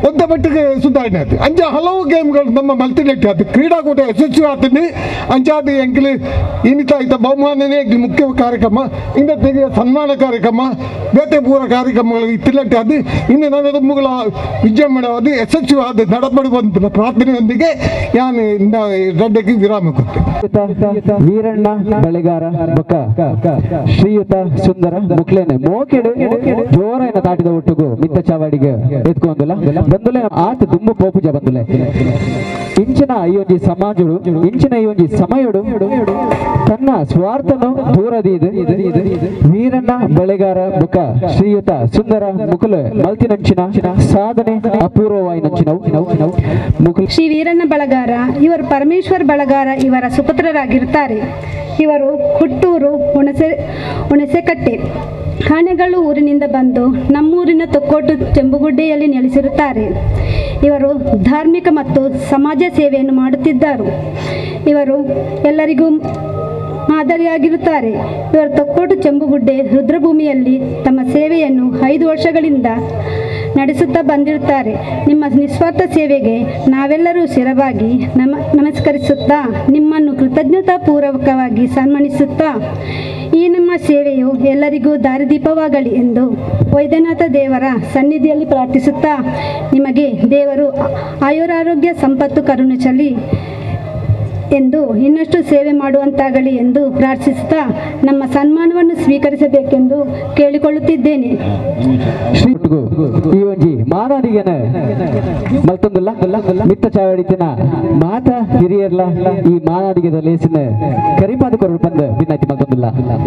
ಒಂದ ಮಟ್ಟಿಗೆ ಸುಧಾರಣೆ ಆಯ್ತು ಅಂಚ ಹಲವು ಗೇಮ್ಗಳು ನಮ್ಮ ಮಲ್ತಿನೆಟ್ಟಿ ಆಯ್ತು ಕ್ರೀಡಾಕೂಟ ಯಶಸ್ವಿ ಆತಂದು ಅಂಚಾದ ಎಂಕ್ಲು ಇನ್ನಿತ ಆಯ್ತ ಬಹುಮಾನನೇ ಎಂಕ್ಲು ಮುಖ್ಯ ಕಾರ್ಯಕ್ರಮ ಇಂದ ತೆಗೆಯ ಸನ್ಮಾನ ಕಾರ್ಯಕ್ರಮ ಬೇತೆ ಪೂರ ಕಾರ್ಯಕ್ರಮಗಳು ಇತ್ತಿಲ್ಲಂತೆ ಅದು ಇನ್ನು ನನ್ನ ಮುಗಳ ವಿಜೃಂಭಣೆ ಅದು ಯಶಸ್ವಿ ಆದ ನಡಪಡುವಂತ ಪ್ರಾರ್ಥನೆಯೊಂದಿಗೆ ನಾನು ಇಂದ ರಡ್ಡಕ್ಕೆ ವಿರಾಮ ಕೊಡ್ತೇನೆ ವೀರಣ್ಣ ಬಳೆಗಾರ ಬೊಕ್ಕ ಶ್ರೀಯುತ ಸುಂದರ ಮುಕ್ಲೇನೆ ಮೋಕೆಡು ಜೋರೈನ ತಾಟಿದ ಒಟ್ಟಿಗೂ ಮಿತ್ತ ಚಾವಾಡಿಗೆ ಎತ್ಕೊಂದಿಲ್ಲ ಬಂದುಲೆ ಆತ ದುಂಬು ಪೋಪುಜ ಬಂದುಲೆ ಇಂಚಿನ ಈ ಸಮಾಜಡು ಇಂಚಿನ ಈ ಸಮಯಡು ತನ್ನ ಸ್ವಾರ್ಥನು ದೂರದಿ ಇದೆ ವೀರಣ್ಣ ಬಳೆಗಾರ ಬೊಕ್ಕ ಶ್ರೀಯುತ ಸುಂದರ ಮುಕುಲ ಮಲ್ತಿನಂಚಿನ ಸಾಧನೆ ಅಪೂರ್ವವಾಯಿನಂಚಿನವು ಮುಕುಲ್ ಶ್ರೀ ವೀರಣ್ಣ ಬಳಗಾರ ಇವರು ಪರಮೇಶ್ವರ್ ಬಳಗಾರ ಇವರ ಸುಪುತ್ರರಾಗಿರ್ತಾರೆ ಇವರು ಹುಟ್ಟೂರು ಹುಣಸೆ ಹುಣಸೆಕಟ್ಟೆ ಆನೆಗಳು ಊರಿನಿಂದ ಬಂದು ನಮ್ಮೂರಿನ ತೊಕ್ಕೋಟು ಚೆಂಬುಗುಡ್ಡೆಯಲ್ಲಿ ನೆಲೆಸಿರುತ್ತಾರೆ ಇವರು ಧಾರ್ಮಿಕ ಮತ್ತು ಸಮಾಜ ಸೇವೆಯನ್ನು ಮಾಡುತ್ತಿದ್ದರು ಇವರು ಎಲ್ಲರಿಗೂ ಮಾದರಿಯಾಗಿರುತ್ತಾರೆ ಇವರು ತೊಕ್ಕೋಟು ಚೆಂಬುಗುಡ್ಡೆ ರುದ್ರಭೂಮಿಯಲ್ಲಿ ತಮ್ಮ ಸೇವೆಯನ್ನು ಐದು ವರ್ಷಗಳಿಂದ ನಡೆಸುತ್ತಾ ಬಂದಿರುತ್ತಾರೆ ನಿಮ್ಮ ನಿಸ್ವಾರ್ಥ ಸೇವೆಗೆ ನಾವೆಲ್ಲರೂ ಶಿರವಾಗಿ ನಮ ನಮಸ್ಕರಿಸುತ್ತಾ ನಿಮ್ಮನ್ನು ಕೃತಜ್ಞತಾಪೂರ್ವಕವಾಗಿ ಸನ್ಮಾನಿಸುತ್ತಾ ಈ ನಮ್ಮ ಸೇವೆಯು ಎಲ್ಲರಿಗೂ ದಾರಿದೀಪವಾಗಲಿ ಎಂದು ವೈದ್ಯನಾಥ ದೇವರ ಸನ್ನಿಧಿಯಲ್ಲಿ ಪ್ರಾರ್ಥಿಸುತ್ತಾ ನಿಮಗೆ ದೇವರು ಆಯುರಾರೋಗ್ಯ ಸಂಪತ್ತು ಕರುಣಿಸಲಿ ಎಂದು ಇನ್ನಷ್ಟು ಸೇವೆ ಮಾಡುವಂತಾಗಲಿ ಎಂದು ಪ್ರಾರ್ಥಿಸುತ್ತಾ ನಮ್ಮ ಸನ್ಮಾನವನ್ನು ಸ್ವೀಕರಿಸಬೇಕೆಂದು ಕೇಳಿಕೊಳ್ಳುತ್ತಿದ್ದೇನೆ ಶ್ರೀ ಈ ಒಂಜಿ ಮಾನಾದಿಗೆನ ಮಲ್ತೊಂದುಲ್ಲ ಮಿತ್ತ ಚಾವಡಿತಿನ ಮಾತ ಹಿರಿಯರ್ಲ ಈ ಮಾನಾದಿಗೆದ ಲೇಸಿನ ಕರಿಪಾದ ಕೊರಡು ಬಂದ ಭಿನ್ನೈತಿ ಮಲ್ತೊಂದುಲ್ಲ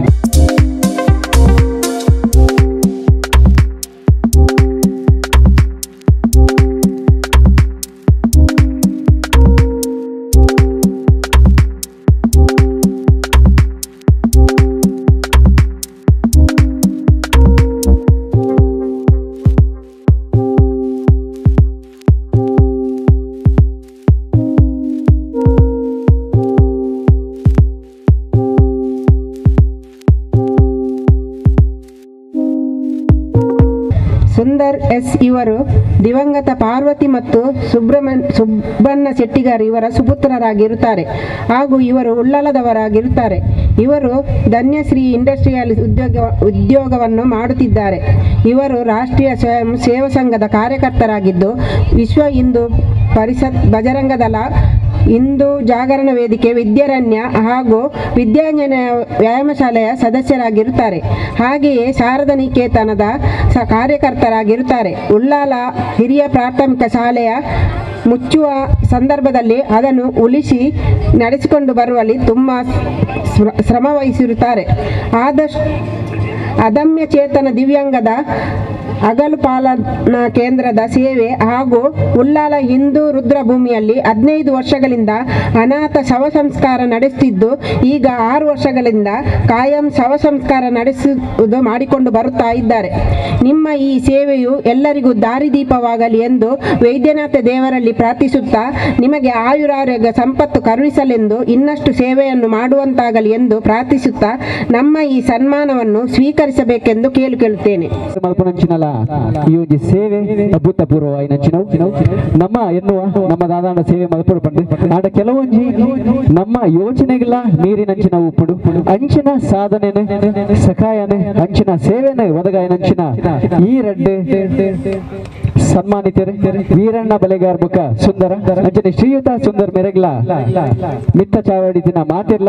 ಸುಂದರ್ ಎಸ್ ಇವರು ದಿವಂಗತ ಪಾರ್ವತಿ ಮತ್ತು ಸುಬ್ರಹ್ಮಣ್ ಸುಬ್ಬಣ್ಣ ಶೆಟ್ಟಿಗಾರ್ ಇವರ ಸುಪುತ್ರರಾಗಿರುತ್ತಾರೆ ಹಾಗೂ ಇವರು ಉಳ್ಳಾಲದವರಾಗಿರುತ್ತಾರೆ ಇವರು ಧನ್ಯಶ್ರೀ ಇಂಡಸ್ಟ್ರಿಯಲ್ ಉದ್ಯೋಗ ಉದ್ಯೋಗವನ್ನು ಮಾಡುತ್ತಿದ್ದಾರೆ ಇವರು ರಾಷ್ಟ್ರೀಯ ಸ್ವಯಂ ಸೇವಾ ಸಂಘದ ಕಾರ್ಯಕರ್ತರಾಗಿದ್ದು ವಿಶ್ವ ಹಿಂದೂ ಪರಿಷತ್ ಬಜರಂಗ ದಳ ಹಿಂದೂ ಜಾಗರಣ ವೇದಿಕೆ ವಿದ್ಯಾರಣ್ಯ ಹಾಗೂ ವಿದ್ಯಾಂಜನ ವ್ಯಾಯಾಮ ಶಾಲೆಯ ಸದಸ್ಯರಾಗಿರುತ್ತಾರೆ ಹಾಗೆಯೇ ಶಾರದಾ ನಿಕೇತನದ ಸ ಕಾರ್ಯಕರ್ತರಾಗಿರುತ್ತಾರೆ ಉಳ್ಳಾಲ ಹಿರಿಯ ಪ್ರಾಥಮಿಕ ಶಾಲೆಯ ಮುಚ್ಚುವ ಸಂದರ್ಭದಲ್ಲಿ ಅದನ್ನು ಉಳಿಸಿ ನಡೆಸಿಕೊಂಡು ಬರುವಲ್ಲಿ ತುಂಬ ಶ್ರ- ಶ್ರಮ ವಹಿಸಿರುತ್ತಾರೆ ಆದಷ್ಟು ಅದಮ್ಯ ಚೇತನ ದಿವ್ಯಾಂಗದ ಹಗಲು ಪಾಲನಾ ಕೇಂದ್ರದ ಸೇವೆ ಹಾಗೂ ಉಳ್ಳಾಲ ಹಿಂದೂ ರುದ್ರಭೂಮಿಯಲ್ಲಿ ಹದಿನೈದು ವರ್ಷಗಳಿಂದ ಅನಾಥ ಶವ ಸಂಸ್ಕಾರ ನಡೆಸುತ್ತಿದ್ದು ಈಗ ಆರು ವರ್ಷಗಳಿಂದ ಕಾಯಂ ಶವ ಸಂಸ್ಕಾರ ನಡೆಸುವುದು ಮಾಡಿಕೊಂಡು ಬರುತ್ತಾ ಇದ್ದಾರೆ ನಿಮ್ಮ ಈ ಸೇವೆಯು ಎಲ್ಲರಿಗೂ ದಾರಿದೀಪವಾಗಲಿ ಎಂದು ವೈದ್ಯನಾಥ ದೇವರಲ್ಲಿ ಪ್ರಾರ್ಥಿಸುತ್ತಾ ನಿಮಗೆ ಆಯುರಾರೋಗ್ಯ ಸಂಪತ್ತು ಕರುಣಿಸಲೆಂದು ಇನ್ನಷ್ಟು ಸೇವೆಯನ್ನು ಮಾಡುವಂತಾಗಲಿ ಎಂದು ಪ್ರಾರ್ಥಿಸುತ್ತಾ ನಮ್ಮ ಈ ಸನ್ಮಾನವನ್ನು ಸ್ವೀಕರಿಸಬೇಕೆಂದು ಕೇಳಿಕೊಳ್ಳುತ್ತೇನೆ ಮಲ್ಪನಂಚಿನಲ್ಲ ಈ ಒಂಜಿ ಸೇವೆ ಅಭೂತಪೂರ್ವವಾಗಿ ನಂಚಿನವು ನಮ್ಮ ಎನ್ನುವ ನಮ್ಮ ದಾದಾಂಡ ಸೇವೆ ಮಲ್ಪಡು ಪಂಡು ಆಂಡ ಕೆಲವೊಂಜಿ ನಮ್ಮ ಯೋಚನೆಗಳ ಮೀರಿನಂಚಿನ ಉಪ್ಪುಡು ಅಂಚಿನ ಸಾಧನೆನೆ ಸಹಾಯನೆ ಅಂಚಿನ ಸೇವೆನೆ ಒದಗಾಯನಂಚಿನ ಈ ರಡ್ಡೆ ಸನ್ಮಾನಿತರೆ ವೀರಣ್ಣ ಬಲೆಗಾರ್ ಮುಖ ಸುಂದರ ಅಂಚನೆ ಶ್ರೀಯುತ ಸುಂದರ್ ಮೆರೆಗ್ಲ ಮಿತ್ತ ಚಾವಡಿ ದಿನ ಮಾತಿರ್ಲ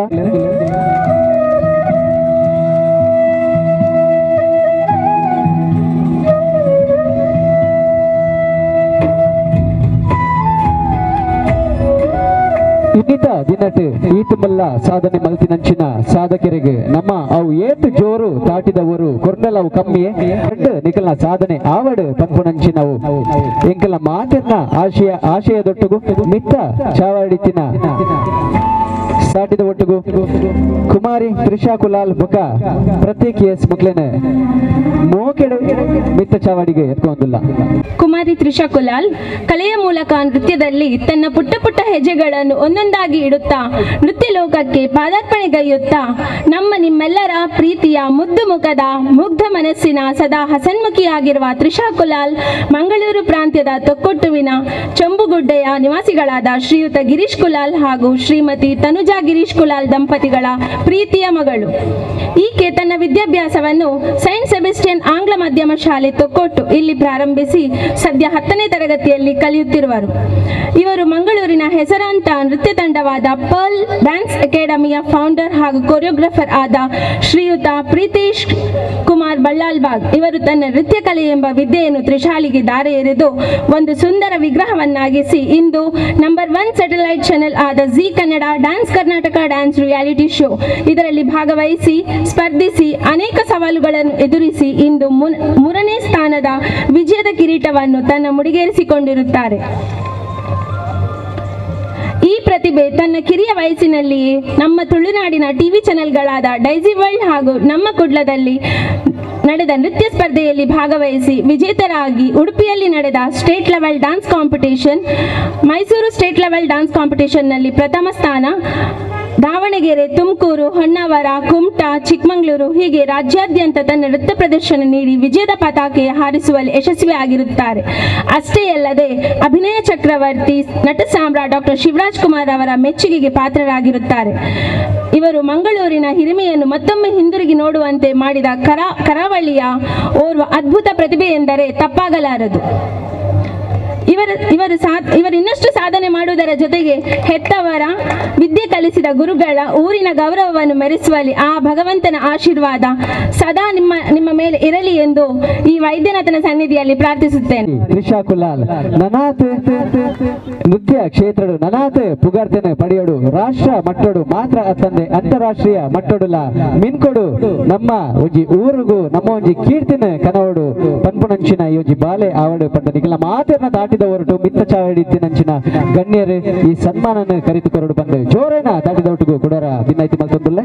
ಇನ್ನಿತ ದಿನಟ್ ಈತುಮಲ್ಲ ಸಾಧನೆ ಮಲ್ತಿನಂಚಿನ ಸಾಧಕರಿಗೆ ನಮ್ಮ ಅವು ಏತು ಜೋರು ತಾಟಿದವರು ಕೊರ್ನಲ್ ಅವು ಕಮ್ಮಿಯೇ ಎರಡು ನಿಖಲ್ನ ಸಾಧನೆ ಆವಡು ಪಂಪುನಂಚಿನವು ಎಂಕಲ ಮಾತಿನ ಆಶಯ ಆಶಯದೊಟ್ಟುಗು ಮಿತ್ತ ಚಾವಡಿತಿನ ದಾಟಿದ ಒಟ್ಟಿಗೂ ಕುಮಾರಿ ತ್ರಿಷಾ ಕುಲಾಲ್ ಬುಕ ಪ್ರತ್ಯೇಕ ಎಸ್ ಮುಕ್ಲೆನ ಮೋಕೆಡು ಮಿತ್ತ ಚಾವಡಿಗೆ ಎತ್ಕೊಂದಿಲ್ಲ ಕುಮಾರಿ ತ್ರಿಷಾ ಕುಲಾಲ್ ಕಲೆಯ ಮೂಲಕ ನೃತ್ಯದಲ್ಲಿ ತನ್ನ ಪುಟ್ಟ ಪುಟ್ಟ ಹೆಜ್ಜೆಗಳನ್ನು ಒಂದೊಂದಾಗಿ ಇಡುತ್ತಾ ನೃತ್ಯ ಲೋಕಕ್ಕೆ ಪಾದಾರ್ಪಣೆಗೈಯುತ್ತಾ ನಮ್ಮ ನಿಮ್ಮೆಲ್ಲರ ಪ್ರೀತಿಯ ಮುದ್ದು ಮುಖದ ಮುಗ್ಧ ಮನಸ್ಸಿನ ಸದಾ ಹಸನ್ಮುಖಿಯಾಗಿರುವ ತ್ರಿಷಾ ಕುಲಾಲ್ ಮಂಗಳೂರು ಪ್ರಾಂತ್ಯದ ತೊಕ್ಕೊಟ್ಟುವಿನ ಚಂಬುಗುಡ್ಡೆಯ ನಿವಾಸಿಗಳಾದ ಶ್ರೀಯುತ ಗಿರೀಶ್ ಕುಲಾಲ್ ಹಾಗೂ ಶ್ರೀಮತಿ ತನುಜಾ ಗಿರೀಶ್ ಕುಲಾಲ್ ದಂಪತಿಗಳ ಪ್ರೀತಿಯ ಮಗಳು ಈಕೆ ತನ್ನ ವಿದ್ಯಾಭ್ಯಾಸವನ್ನು ಸೈಂಟ್ ಸೆಬೆಸ್ಟಿಯನ್ ಆಂಗ್ಲ ಮಾಧ್ಯಮ ಶಾಲೆ ತೊಕ್ಕೊಟ್ಟು ಇಲ್ಲಿ ಪ್ರಾರಂಭಿಸಿ ಸದ್ಯ ಹತ್ತನೇ ತರಗತಿಯಲ್ಲಿ ಕಲಿಯುತ್ತಿರುವರು ಇವರು ಮಂಗಳೂರಿನ ಹೆಸರಾಂತ ನೃತ್ಯ ತಂಡವಾದ ಪರ್ಲ್ ಡ್ಯಾನ್ಸ್ ಅಕಾಡೆಮಿಯ ಫೌಂಡರ್ ಹಾಗೂ ಕೊರಿಯೋಗ್ರಾಫರ್ ಆದ ಶ್ರೀಯುತ ಪ್ರೀತೇಶ್ ಕುಮಾರ್ ಬಳ್ಳಾಲ್ಬಾಗ್ ಇವರು ತನ್ನ ನೃತ್ಯ ಕಲೆ ಎಂಬ ವಿದ್ಯೆಯನ್ನು ತ್ರಿಶಾಲಿಗೆ ದಾರೆ ಎರೆದು ಒಂದು ಸುಂದರ ವಿಗ್ರಹವನ್ನಾಗಿಸಿ ಇಂದು ನಂಬರ್ ಒನ್ ಸ್ಯಾಟಲೈಟ್ ಚಾನೆಲ್ ಆದ Zee Kannada dance Karnataka dance reality show ಇದರಲ್ಲಿ ಭಾಗವಹಿಸಿ ಸ್ಪರ್ಧಿಸಿ ಅನೇಕ ಸವಾಲುಗಳನ್ನು ಎದುರಿಸಿ ಇಂದು ಮುನ್- ಮೂರನೇ ಸ್ಥಾನದ ವಿಜಯದ ಕಿರೀಟವನ್ನು ತನ್ನ ಮುಡಿಗೇರಿಸಿಕೊಂಡಿರುತ್ತಾರೆ ಈ ಪ್ರತಿಭೆ ತನ್ನ ಕಿರಿಯ ವಯಸ್ಸಿನಲ್ಲಿಯೇ ನಮ್ಮ ತುಳುನಾಡಿನ ಟಿವಿ ಚಾನೆಲ್ಗಳಾದ ಡೈಸಿ ವರ್ಲ್ಡ್ ಹಾಗೂ ನಮ್ಮ ಕುಡ್ಲದಲ್ಲಿ ನಡೆದ ನೃತ್ಯ ಸ್ಪರ್ಧೆಯಲ್ಲಿ ಭಾಗವಹಿಸಿ ವಿಜೇತರಾಗಿ ಉಡುಪಿಯಲ್ಲಿ ನಡೆದ state level dance competition Mysuru state level dance ಕಾಂಪಿಟೇಷನ್ನಲ್ಲಿ ಪ್ರಥಮ ಸ್ಥಾನ ದಾವಣಗೆರೆ ತುಮಕೂರು ಹೊನ್ನಾವರ ಕುಮಟಾ ಚಿಕ್ಕಮಗಳೂರು ಹೀಗೆ ರಾಜ್ಯಾದ್ಯಂತ ತನ್ನ ನೃತ್ಯ ಪ್ರದರ್ಶನ ನೀಡಿ ವಿಜಯದ ಪತಾಕೆ ಹಾರಿಸುವಲ್ಲಿ ಯಶಸ್ವಿಯಾಗಿರುತ್ತಾರೆ ಅಷ್ಟೇ ಅಲ್ಲದೆ ಅಭಿನಯ ಚಕ್ರವರ್ತಿ ನಟ ಸಾಮ್ರ ಡಾಕ್ಟರ್ ಶಿವರಾಜ್ ಕುಮಾರ್ ಅವರ ಮೆಚ್ಚುಗೆಗೆ ಪಾತ್ರರಾಗಿರುತ್ತಾರೆ ಇವರು ಮಂಗಳೂರಿನ ಹಿರಿಮೆಯನ್ನು ಮತ್ತೊಮ್ಮೆ ಹಿಂದಿರುಗಿ ನೋಡುವಂತೆ ಮಾಡಿದ ಕರ ಕರಾವಳಿಯ ಓರ್ವ ಅದ್ಭುತ ಪ್ರತಿಭೆ ಎಂದರೆ ತಪ್ಪಾಗಲಾರದು ಇವರ ಇವರು ಸಾ ಇವರು ಇನ್ನಷ್ಟು ಸಾಧನೆ ಮಾಡುವುದರ ಜೊತೆಗೆ ಹೆತ್ತವರ ವಿದ್ಯೆ ಕಲಿಸಿದ ಗುರುಗಳ ಊರಿನ ಗೌರವವನ್ನು ಮೆರೆಸುವಲ್ಲಿ ಆ ಭಗವಂತನ ಆಶೀರ್ವಾದ ಸದಾ ನಿಮ್ಮ ನಿಮ್ಮ ಮೇಲೆ ಇರಲಿ ಎಂದು ಈ ವೈದ್ಯನಾಥನ ಸನ್ನಿಧಿಯಲ್ಲಿ ಪ್ರಾರ್ಥಿಸುತ್ತೇನೆ ತ್ರಿಷಾ ಕುಲಾಲ್ ನನಾತ್ ನೃತ್ಯ ಕ್ಷೇತ್ರಡು ನನಾತ್ ಪುಗಾರ್ತೆನ ಪಡೆಯೋಡು ರಾಷ್ಟ್ರ ಮಟ್ಟಡು ಮಾತ್ರ ಅತ್ತಂದೆ ಅಂತಾರಾಷ್ಟ್ರೀಯ ಮಟ್ಟಡುಲ ಮಿನ್ಕೊಡು ನಮ್ಮ ಒಂಜಿ ಊರಿಗೂ ನಮ್ಮ ಒಂಜಿ ಕೀರ್ತಿನ ಕನವಡು ಪನ್ಪುನಂಚಿನ ಈ ಒಂಜಿ ಬಾಲೆ ಆವಡು ಪಂಡ ನಿಖಲ ಮಾತೆರ್ನ ದಾಟಿದ ಹೊರಟು ಮಿತ್ತ ಚಾವಡಿತ್ತಿನಂಚಿನ ಗಣ್ಯರು ಈ ಸನ್ಮಾನನ ಕರಿತು ಕೊರಡು ಬಂದು ಜೋರೇನ ದಾಟಿದ ಒಟ್ಟಿಗೂ ಕೊಡೋರ ಭಿನ್ನೈತಿ ಮಲ್ತೊಂದುಲ್ಲ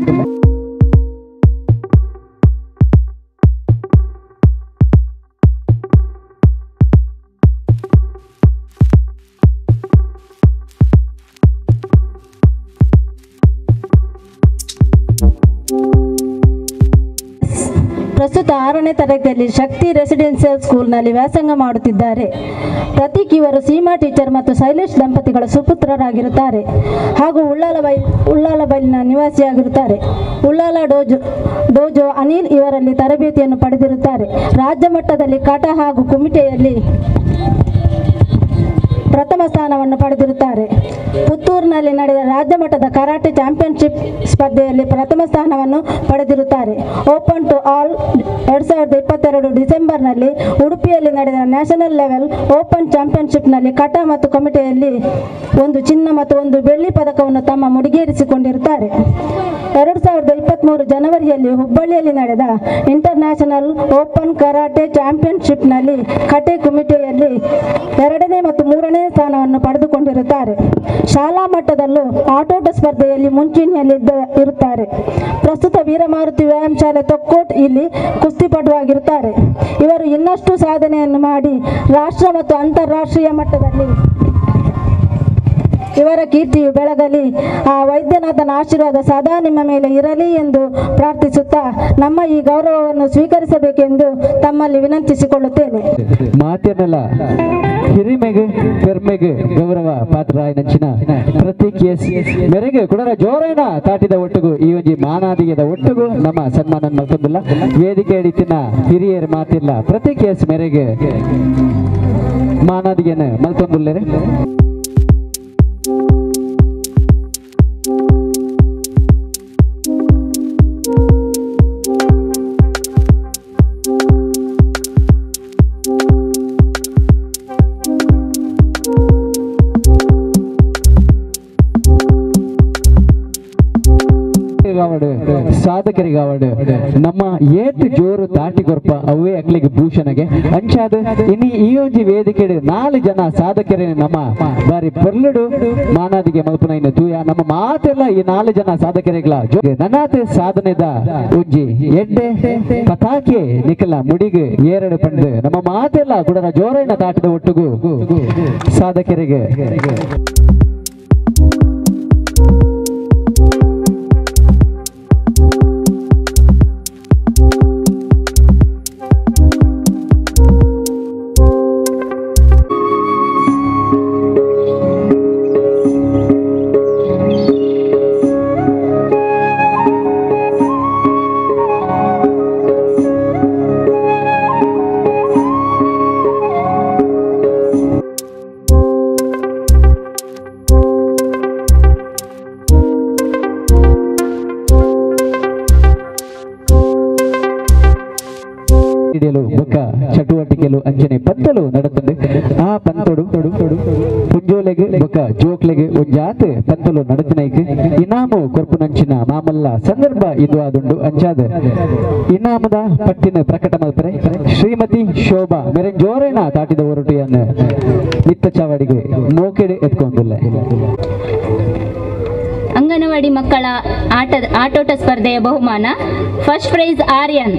ಪ್ರಸ್ತುತ ಆರನೇ ತರಗತಿಯಲ್ಲಿ ಶಕ್ತಿ ರೆಸಿಡೆನ್ಸಿಯಲ್ ಸ್ಕೂಲ್ನಲ್ಲಿ ವ್ಯಾಸಂಗ ಮಾಡುತ್ತಿದ್ದಾರೆ ಪ್ರತೀಕ್ ಇವರು ಸೀಮಾ ಟೀಚರ್ ಮತ್ತು ಶೈಲೇಶ್ ದಂಪತಿಗಳ ಸುಪುತ್ರರಾಗಿರುತ್ತಾರೆ ಹಾಗೂ ಉಳ್ಳಾಲಬೈ ಉಳ್ಳಾಲಬೈಲಿನ ನಿವಾಸಿಯಾಗಿರುತ್ತಾರೆ ಉಳ್ಳಾಲ ಡೋಜೋ ಡೋಜೋ ಅನಿಲ್ ಇವರಲ್ಲಿ ತರಬೇತಿಯನ್ನು ಪಡೆದಿರುತ್ತಾರೆ ರಾಜ್ಯ ಮಟ್ಟದಲ್ಲಿ ಕಾಟ ಹಾಗೂ ಕುಮಿಟೆಯಲ್ಲಿ ಪ್ರಥಮ ಸ್ಥಾನವನ್ನು ಪಡೆದಿರುತ್ತಾರೆ ಪುತ್ತೂರಿನಲ್ಲಿ ನಡೆದ ರಾಜ್ಯ ಮಟ್ಟದ ಕರಾಟೆ ಚಾಂಪಿಯನ್ಶಿಪ್ ಸ್ಪರ್ಧೆಯಲ್ಲಿ ಪ್ರಥಮ ಸ್ಥಾನವನ್ನು ಪಡೆದಿರುತ್ತಾರೆ ಓಪನ್ ಟು ಆಲ್ ಎರಡು ಸಾವಿರದ ಇಪ್ಪತ್ತೆರಡು ಡಿಸೆಂಬರ್ನಲ್ಲಿ ಉಡುಪಿಯಲ್ಲಿ ನಡೆದ ನ್ಯಾಷನಲ್ ಲೆವೆಲ್ ಓಪನ್ ಚಾಂಪಿಯನ್ಶಿಪ್ನಲ್ಲಿ ಕಟ ಮತ್ತು ಕಮಿಟಿಯಲ್ಲಿ ಒಂದು ಚಿನ್ನ ಮತ್ತು ಒಂದು ಬೆಳ್ಳಿ ಪದಕವನ್ನು ತಮ್ಮ ಮುಡಿಗೇರಿಸಿಕೊಂಡಿರುತ್ತಾರೆ ಎರಡು ಸಾವಿರದ ಇಪ್ಪತ್ತ್ಮೂರು ಜನವರಿಯಲ್ಲಿ ಹುಬ್ಬಳ್ಳಿಯಲ್ಲಿ ನಡೆದ ಇಂಟರ್ನ್ಯಾಷನಲ್ ಓಪನ್ ಕರಾಟೆ ಚಾಂಪಿಯನ್ಶಿಪ್ನಲ್ಲಿ ಕಟೆ ಕುಮಿಟೆಯಲ್ಲಿ ಎರಡನೇ ಮತ್ತು ಮೂರನೇ ಸ್ಥಾನವನ್ನು ಪಡೆದುಕೊಂಡಿರುತ್ತಾರೆ ಶಾಲಾ ಮಟ್ಟದಲ್ಲೂ ಆಟೋಟ ಸ್ಪರ್ಧೆಯಲ್ಲಿ ಮುಂಚೂಣಿಯಲ್ಲಿದ್ದ ಇರುತ್ತಾರೆ ಪ್ರಸ್ತುತ ವೀರಮಾರುತಿ ವ್ಯಾಯಾಮ ಶಾಲೆ ತೊಕ್ಕೋಟ್ ಇಲ್ಲಿ ಕುಸ್ತಿಪಟುವಾಗಿರುತ್ತಾರೆ ಇವರು ಇನ್ನಷ್ಟು ಸಾಧನೆಯನ್ನು ಮಾಡಿ ರಾಷ್ಟ್ರ ಮತ್ತು ಅಂತಾರಾಷ್ಟ್ರೀಯ ಮಟ್ಟದಲ್ಲಿ ಇವರ ಕೀರ್ತಿಯು ಬೆಳಗಲಿ ಆ ವೈದ್ಯನಾಥನ ಆಶೀರ್ವಾದ ಸದಾ ನಿಮ್ಮ ಮೇಲೆ ಇರಲಿ ಎಂದು ಪ್ರಾರ್ಥಿಸುತ್ತಾ ನಮ್ಮ ಈ ಗೌರವವನ್ನು ಸ್ವೀಕರಿಸಬೇಕೆಂದು ತಮ್ಮಲ್ಲಿ ವಿನಂತಿಸಿಕೊಳ್ಳುತ್ತೇನೆ ಮಾತೆರ್ನಲ ಹಿರಿಮೆಗೆ ಪೆರ್ಮೆಗೆ ಗೌರವ ಪಾತ್ರರಾಯ ನಂಚಿನ ಪ್ರತಿ ಕೇಸ್ ಮೆರೆಗೆ ಕುಡರ ಜೋರೈನ ತಾಟಿದ ಒಟ್ಟಿಗೂ ಈ ಒಂಜಿ ಮಾನಾದಿಗೆದ ಒಟ್ಟಿಗೂ ನಮ್ಮ ಸನ್ಮಾನ ಮಲ್ತೊಂದಿಲ್ಲ ವೇದಿಕೆ ಹಿಡಿತಿನ ಹಿರಿಯರ ಮಾತಿಲ್ಲ ಪ್ರತಿ ಕೇಸ್ ಮೆರೆಗೆ ಮಾನಾದಿಗೆನ ಮಲ್ತೊಂದುಲ್ಲೆರೆ ಆವಡ್ ಸಾಧಕರಿಗೆ ಆವಡ್ ನಮ್ಮ ಏತ್ ಜೋರು ತಾಟಿ ಕೊರ್ಪ ಅವೇ ಅಕ್ಲಿಗೆ ಭೂಷಣಗೆ ಅಂಚಾದ ಇನಿ ಈ ಒಂಜಿ ವೇದಿಕೆ ನಾಲ್ ಜನ ಸಾಧಕರೇ ನಮ್ಮ ಬಾರಿ ಪರ್ಲುಡು ಮಾನಾದಿಗೆ ಮಲ್ಪುನ ಇನ್ನು ತೂಯ ನಮ್ಮ ಮಾತೆಲ್ಲ ಈ ನಾಲ್ ಜನ ಸಾಧಕರಿಗಳ ನನಾತ್ ಸಾಧನೆದ ಒಂಜಿ ಎಡ್ಡೆ ಪತಾಕೆ ನಿಖಲ ಮುಡಿಗೆ ಏರಡು ಪಂಡು ನಮ್ಮ ಮಾತೆಲ್ಲ ಕುಡರ ಜೋರೈನ ತಾಟದ ಒಟ್ಟಿಗೂ ಸಾಧಕರಿಗೆ ಹಿಡಿಯಲು ಬೊಕ್ಕ ಚಟುವಟಿಕೆಲು ಅಂಚನೆ ಪಂತಲು ನಡತಂದು ಆ ಪಂತೊಡು ಪುಂಜೋಲೆಗೆ ಬೊಕ್ಕ ಜೋಕ್ಲೆಗೆ ಒಂಜಾತ್ ಪಂತಲು ನಡತನೈಕ್ ಇನಾಮು ಕೊರ್ಪುನಂಚಿನ ಮಾಮಲ್ಲ ಸಂದರ್ಭ ಇದು ಆದುಂಡು ಅಂಚಾದ ಇನಾಮದ ಪಟ್ಟಿನ ಪ್ರಕಟ ಮಲ್ಪರೆ ಶ್ರೀಮತಿ ಶೋಭಾ ಮೇರೆ ಜೋರೇನ ತಾಟಿದ ಹೊರಟಿಯನ್ನು ಮಿತ್ತ ಚಾವಡಿಗೆ ಮೋಕೆಡೆ ಎತ್ಕೊಂದಿಲ್ಲ ಅಂಗನವಾಡಿ ಮಕ್ಕಳ ಆಟ ಆಟೋಟ ಸ್ಪರ್ಧೆಯ ಬಹುಮಾನ ಫಸ್ಟ್ ಪ್ರೈಸ್ ಆರ್ಯನ್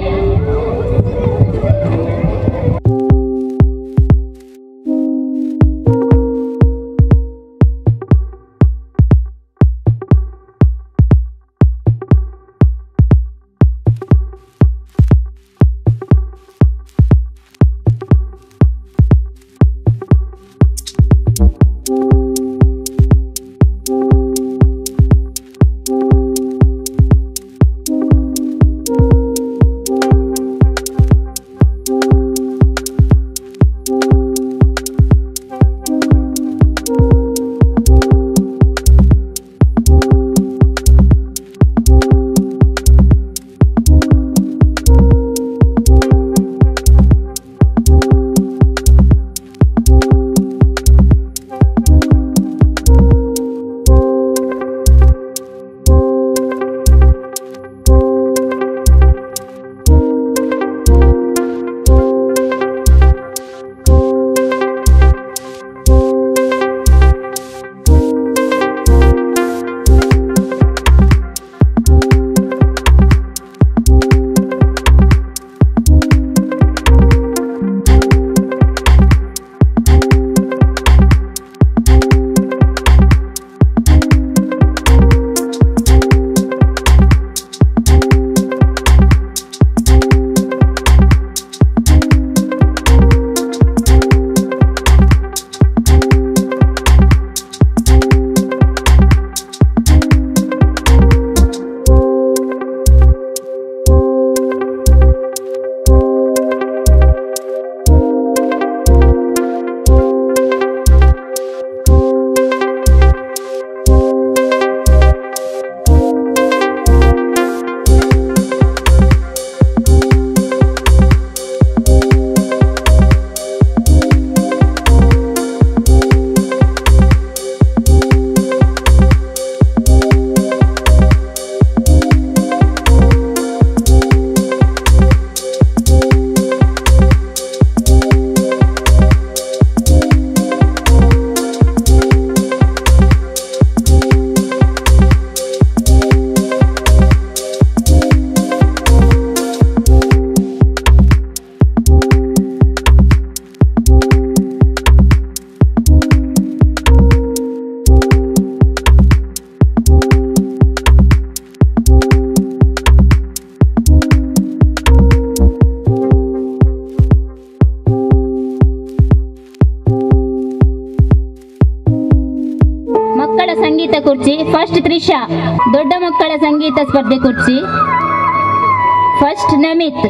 ಮಕ್ಕಳ ಸಂಗೀತ ಕುರ್ಚಿ ಫಸ್ಟ್ ತ್ರಿಷಾ ದೊಡ್ಡ ಮಕ್ಕಳ ಸಂಗೀತ ಸ್ಪರ್ಧೆ ಕುರ್ಚಿ ಫಸ್ಟ್ ನಮಿತ್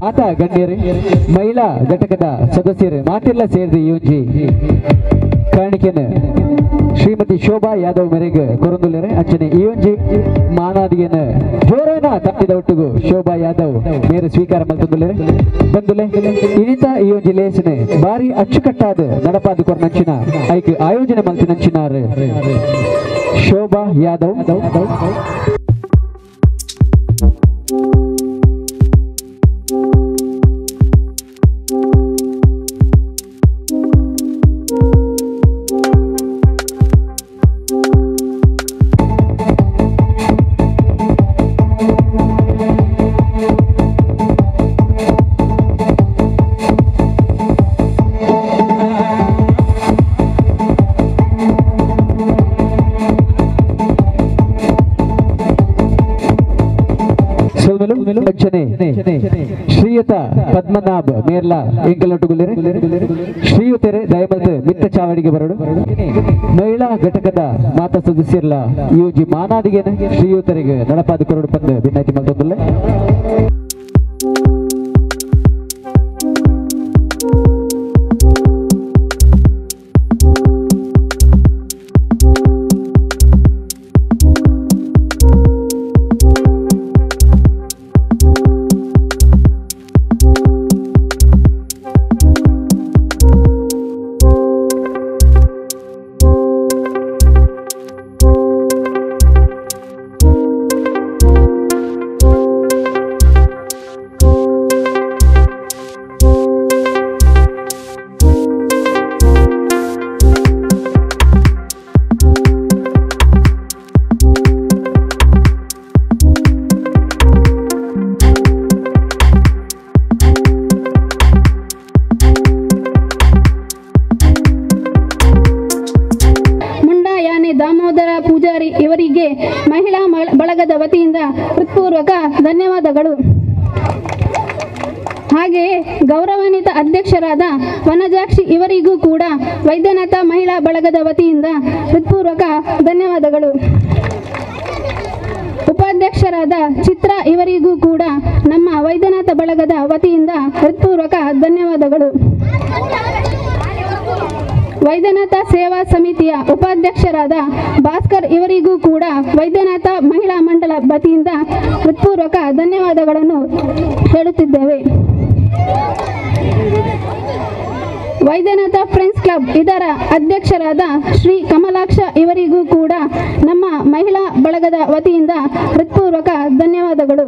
ಮಾತಾ ಗಣ್ಯರೇ ಮಹಿಳಾ ಘಟಕದ ಸದಸ್ಯರು ಮಾತೆಲ್ಲ ಸೇರಿದ ಯೋಜಿ ಕಾಣಿಕೆನ ಶ್ರೀಮತಿ ಶೋಭಾ ಯಾದವ್ ಮೇರೆಗೆ ಕೊರೊಂದುಲ್ಲರೆ ಅಂಚನೆ ಈ ಒಂಜಿ ಮಾನಾದಿಯನ ಜೋರನ ತಪ್ಪಿದ ಒಟ್ಟಿಗೂ ಶೋಭಾ ಯಾದವ್ ಮೇರೆ ಸ್ವೀಕಾರ ಮಲ್ತೊಂದುಲ್ಲರೆ ಬಂದುಲೆ ಇನಿತ ಈ ಒಂಜಿ ಲೇಸನೆ ಬಾರಿ ಅಚ್ಚುಕಟ್ಟಾದ ನಡಪಾದ ಕೊರನಂಚಿನ ಐಕ್ ಆಯೋಜನೆ ಮಲ್ತಿನಂಚಿನಾರು ಶೋಭಾ ಯಾದವ್ ಸೋಮಲು ಅಂಚನೆ ಶ್ರೀಯುತ ಪದ್ಮನಾಭ್ ಮೇರ್ಲ ಎಂಕಲೊಟ್ಟುಗುಲಿರೆ ಶ್ರೀಯುತರೆ ದಯಮತ್ ಮಿತ್ತ ಚಾವಡಿಗೆ ಬರಡು ಮಹಿಳಾ ಘಟಕದ ಮಾತಾ ಸದಸ್ಯರ್ಲ ಯೋಜಿ ಮಾನಾದಿಗೆನ ಶ್ರೀಯುತರಿಗೆ ನಡಪಾದ ಕೊರಡು ಪಂದ್ ಭಿನ್ನಾಯ್ತಿ ಮಲ್ತೊಂದುಲ್ಲೆ ಮುಂಡ ಯಾನೆ ದಾಮೋದರ ಪೂಜಾರಿ ಇವರಿಗೆ ಮಹಿಳಾ ಮಳ- ಬಳಗದ ವತಿಯಿಂದ ಹೃತ್ಪೂರ್ವಕ ಧನ್ಯವಾದಗಳು ಹಾಗೆಯೇ ಗೌರವಾನ್ವಿತ ಅಧ್ಯಕ್ಷರಾದ ವನಜಾಕ್ಷಿ ಇವರಿಗೂ ಕೂಡ ವೈದ್ಯನಾಥ ಮಹಿಳಾ ಬಳಗದ ವತಿಯಿಂದ ಹೃತ್ಪೂರ್ವಕ ಧನ್ಯವಾದಗಳು ಉಪಾಧ್ಯಕ್ಷರಾದ ಚಿತ್ರ ಇವರಿಗೂ ಕೂಡ ನಮ್ಮ ವೈದ್ಯನಾಥ ಬಳಗದ ವತಿಯಿಂದ ಹೃತ್ಪೂರ್ವಕ ಧನ್ಯವಾದಗಳು ವೈದ್ಯನಾಥ ಸೇವಾ ಸಮಿತಿಯ ಉಪಾಧ್ಯಕ್ಷರಾದ ಭಾಸ್ಕರ್ ಇವರಿಗೂ ಕೂಡ ವೈದ್ಯನಾಥ ಮಹಿಳಾ ಮಂಡಲ ವತಿಯಿಂದ ಹೃತ್ಪೂರ್ವಕ ಧನ್ಯವಾದಗಳನ್ನು ಹೇಳುತ್ತಿದ್ದೇವೆ ವೈದ್ಯನಾಥ ಫ್ರೆಂಡ್ಸ್ ಕ್ಲಬ್ ಇದರ ಅಧ್ಯಕ್ಷರಾದ ಶ್ರೀ ಕಮಲಾಕ್ಷ ಇವರಿಗೂ ಕೂಡ ನಮ್ಮ ಮಹಿಳಾ ಬಳಗದ ವತಿಯಿಂದ ಹೃತ್ಪೂರ್ವಕ ಧನ್ಯವಾದಗಳು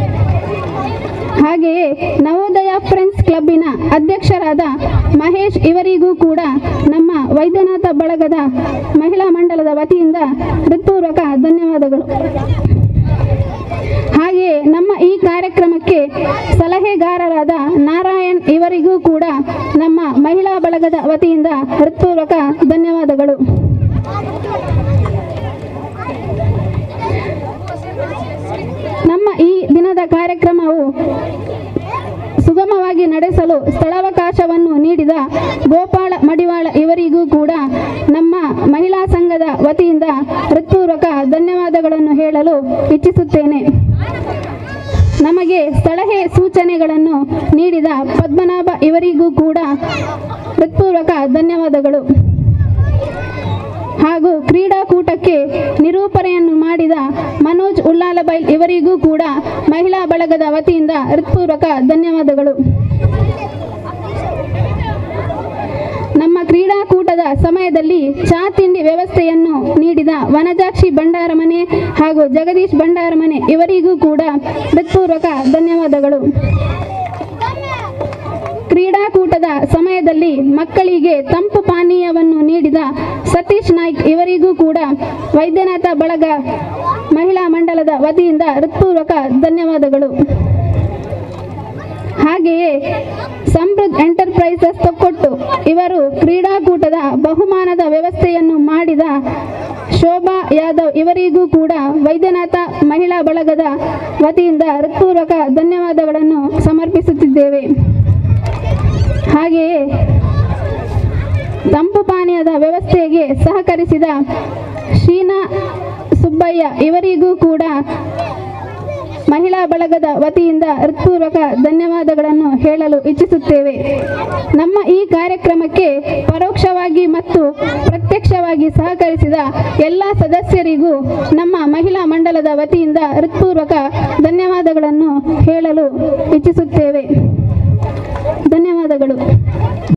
ಹಾಗೆಯೇ ನವೋದಯ ಫ್ರೆಂಡ್ಸ್ ಕ್ಲಬ್ಬಿನ ಅಧ್ಯಕ್ಷರಾದ ಮಹೇಶ್ ಇವರಿಗೂ ಕೂಡ ನಮ್ಮ ವೈದ್ಯನಾಥ ಬಳಗದ ಮಹಿಳಾ ಮಂಡಲದ ವತಿಯಿಂದ ಹೃತ್ಪೂರ್ವಕ ಧನ್ಯವಾದಗಳು ಹಾಗೆಯೇ ನಮ್ಮ ಈ ಕಾರ್ಯಕ್ರಮಕ್ಕೆ ಸಲಹೆಗಾರರಾದ ನಾರಾಯಣ್ ಇವರಿಗೂ ಕೂಡ ನಮ್ಮ ಮಹಿಳಾ ಬಳಗದ ವತಿಯಿಂದ ಹೃತ್ಪೂರ್ವಕ ಧನ್ಯವಾದಗಳು ನಮ್ಮ ಈ ದಿನದ ಕಾರ್ಯಕ್ರಮವು ಸುಗಮವಾಗಿ ನಡೆಸಲು ಸ್ಥಳಾವಕಾಶವನ್ನು ನೀಡಿದ ಗೋಪಾಳ ಮಡಿವಾಳ ಇವರಿಗೂ ಕೂಡ ನಮ್ಮ ಮಹಿಳಾ ಸಂಘದ ವತಿಯಿಂದ ಹೃತ್ಪೂರ್ವಕ ಧನ್ಯವಾದಗಳನ್ನು ಹೇಳಲು ಇಚ್ಛಿಸುತ್ತೇನೆ ನಮಗೆ ಸಲಹೆ ಸೂಚನೆಗಳನ್ನು ನೀಡಿದ ಪದ್ಮನಾಭ ಇವರಿಗೂ ಕೂಡ ಹೃತ್ಪೂರ್ವಕ ಧನ್ಯವಾದಗಳು ಹಾಗೂ ಕ್ರೀಡಾಕೂಟಕ್ಕೆ ನಿರೂಪಣೆಯನ್ನು ಮಾಡಿದ ಮನೋಜ್ ಉಲ್ಲಾಲಬೈಲ್ ಇವರಿಗೂ ಕೂಡ ಮಹಿಳಾ ಬಳಗದ ವತಿಯಿಂದ ಹೃತ್ಪೂರ್ವಕ ಧನ್ಯವಾದಗಳು ನಮ್ಮ ಕ್ರೀಡಾಕೂಟದ ಸಮಯದಲ್ಲಿ ಚಾ ತಿಂಡಿ ವ್ಯವಸ್ಥೆಯನ್ನು ನೀಡಿದ ವನಜಾಕ್ಷಿ ಭಂಡಾರಮನೆ ಹಾಗೂ ಜಗದೀಶ್ ಭಂಡಾರಮನೆ ಇವರಿಗೂ ಕೂಡ ಹೃತ್ಪೂರ್ವಕ ಧನ್ಯವಾದಗಳು ಕ್ರೀಡಾಕೂಟದ ಸಮಯದಲ್ಲಿ ಮಕ್ಕಳಿಗೆ ತಂಪು ಪಾನೀಯವನ್ನು ನೀಡಿದ ಸತೀಶ್ ನಾಯ್ಕ್ ಇವರಿಗೂ ಕೂಡ ವೈದ್ಯನಾಥ ಬಳಗ ಮಹಿಳಾ ಮಂಡಲದ ವತಿಯಿಂದ ಹೃತ್ಪೂರ್ವಕ ಧನ್ಯವಾದಗಳು ಹಾಗೆಯೇ ಸಮೃದ್ಧ ಎಂಟರ್ಪ್ರೈಸಸ್ ತೊಕ್ಕೊಟ್ಟು ಇವರು ಕ್ರೀಡಾಕೂಟದ ಬಹುಮಾನದ ವ್ಯವಸ್ಥೆಯನ್ನು ಮಾಡಿದ ಶೋಭಾ ಯಾದವ್ ಇವರಿಗೂ ಕೂಡ ವೈದ್ಯನಾಥ ಮಹಿಳಾ ಬಳಗದ ವತಿಯಿಂದ ಹೃತ್ಪೂರ್ವಕ ಧನ್ಯವಾದಗಳನ್ನು ಸಮರ್ಪಿಸುತ್ತಿದ್ದೇವೆ ಹಾಗೆಯೇ ತಂಪು ಪಾನೀಯದ ವ್ಯವಸ್ಥೆಗೆ ಸಹಕರಿಸಿದ ಶೀನಾ ಸುಬ್ಬಯ್ಯ ಇವರಿಗೂ ಕೂಡ ಮಹಿಳಾ ಬಳಗದ ವತಿಯಿಂದ ಹೃತ್ಪೂರ್ವಕ ಧನ್ಯವಾದಗಳನ್ನು ಹೇಳಲು ಇಚ್ಛಿಸುತ್ತೇವೆ ನಮ್ಮ ಈ ಕಾರ್ಯಕ್ರಮಕ್ಕೆ ಪರೋಕ್ಷವಾಗಿ ಮತ್ತು ಪ್ರತ್ಯಕ್ಷವಾಗಿ ಸಹಕರಿಸಿದ ಎಲ್ಲ ಸದಸ್ಯರಿಗೂ ನಮ್ಮ ಮಹಿಳಾ ಮಂಡಲದ ವತಿಯಿಂದ ಹೃತ್ಪೂರ್ವಕ ಧನ್ಯವಾದಗಳನ್ನು ಹೇಳಲು ಇಚ್ಛಿಸುತ್ತೇವೆ ಧನ್ಯವಾದಗಳು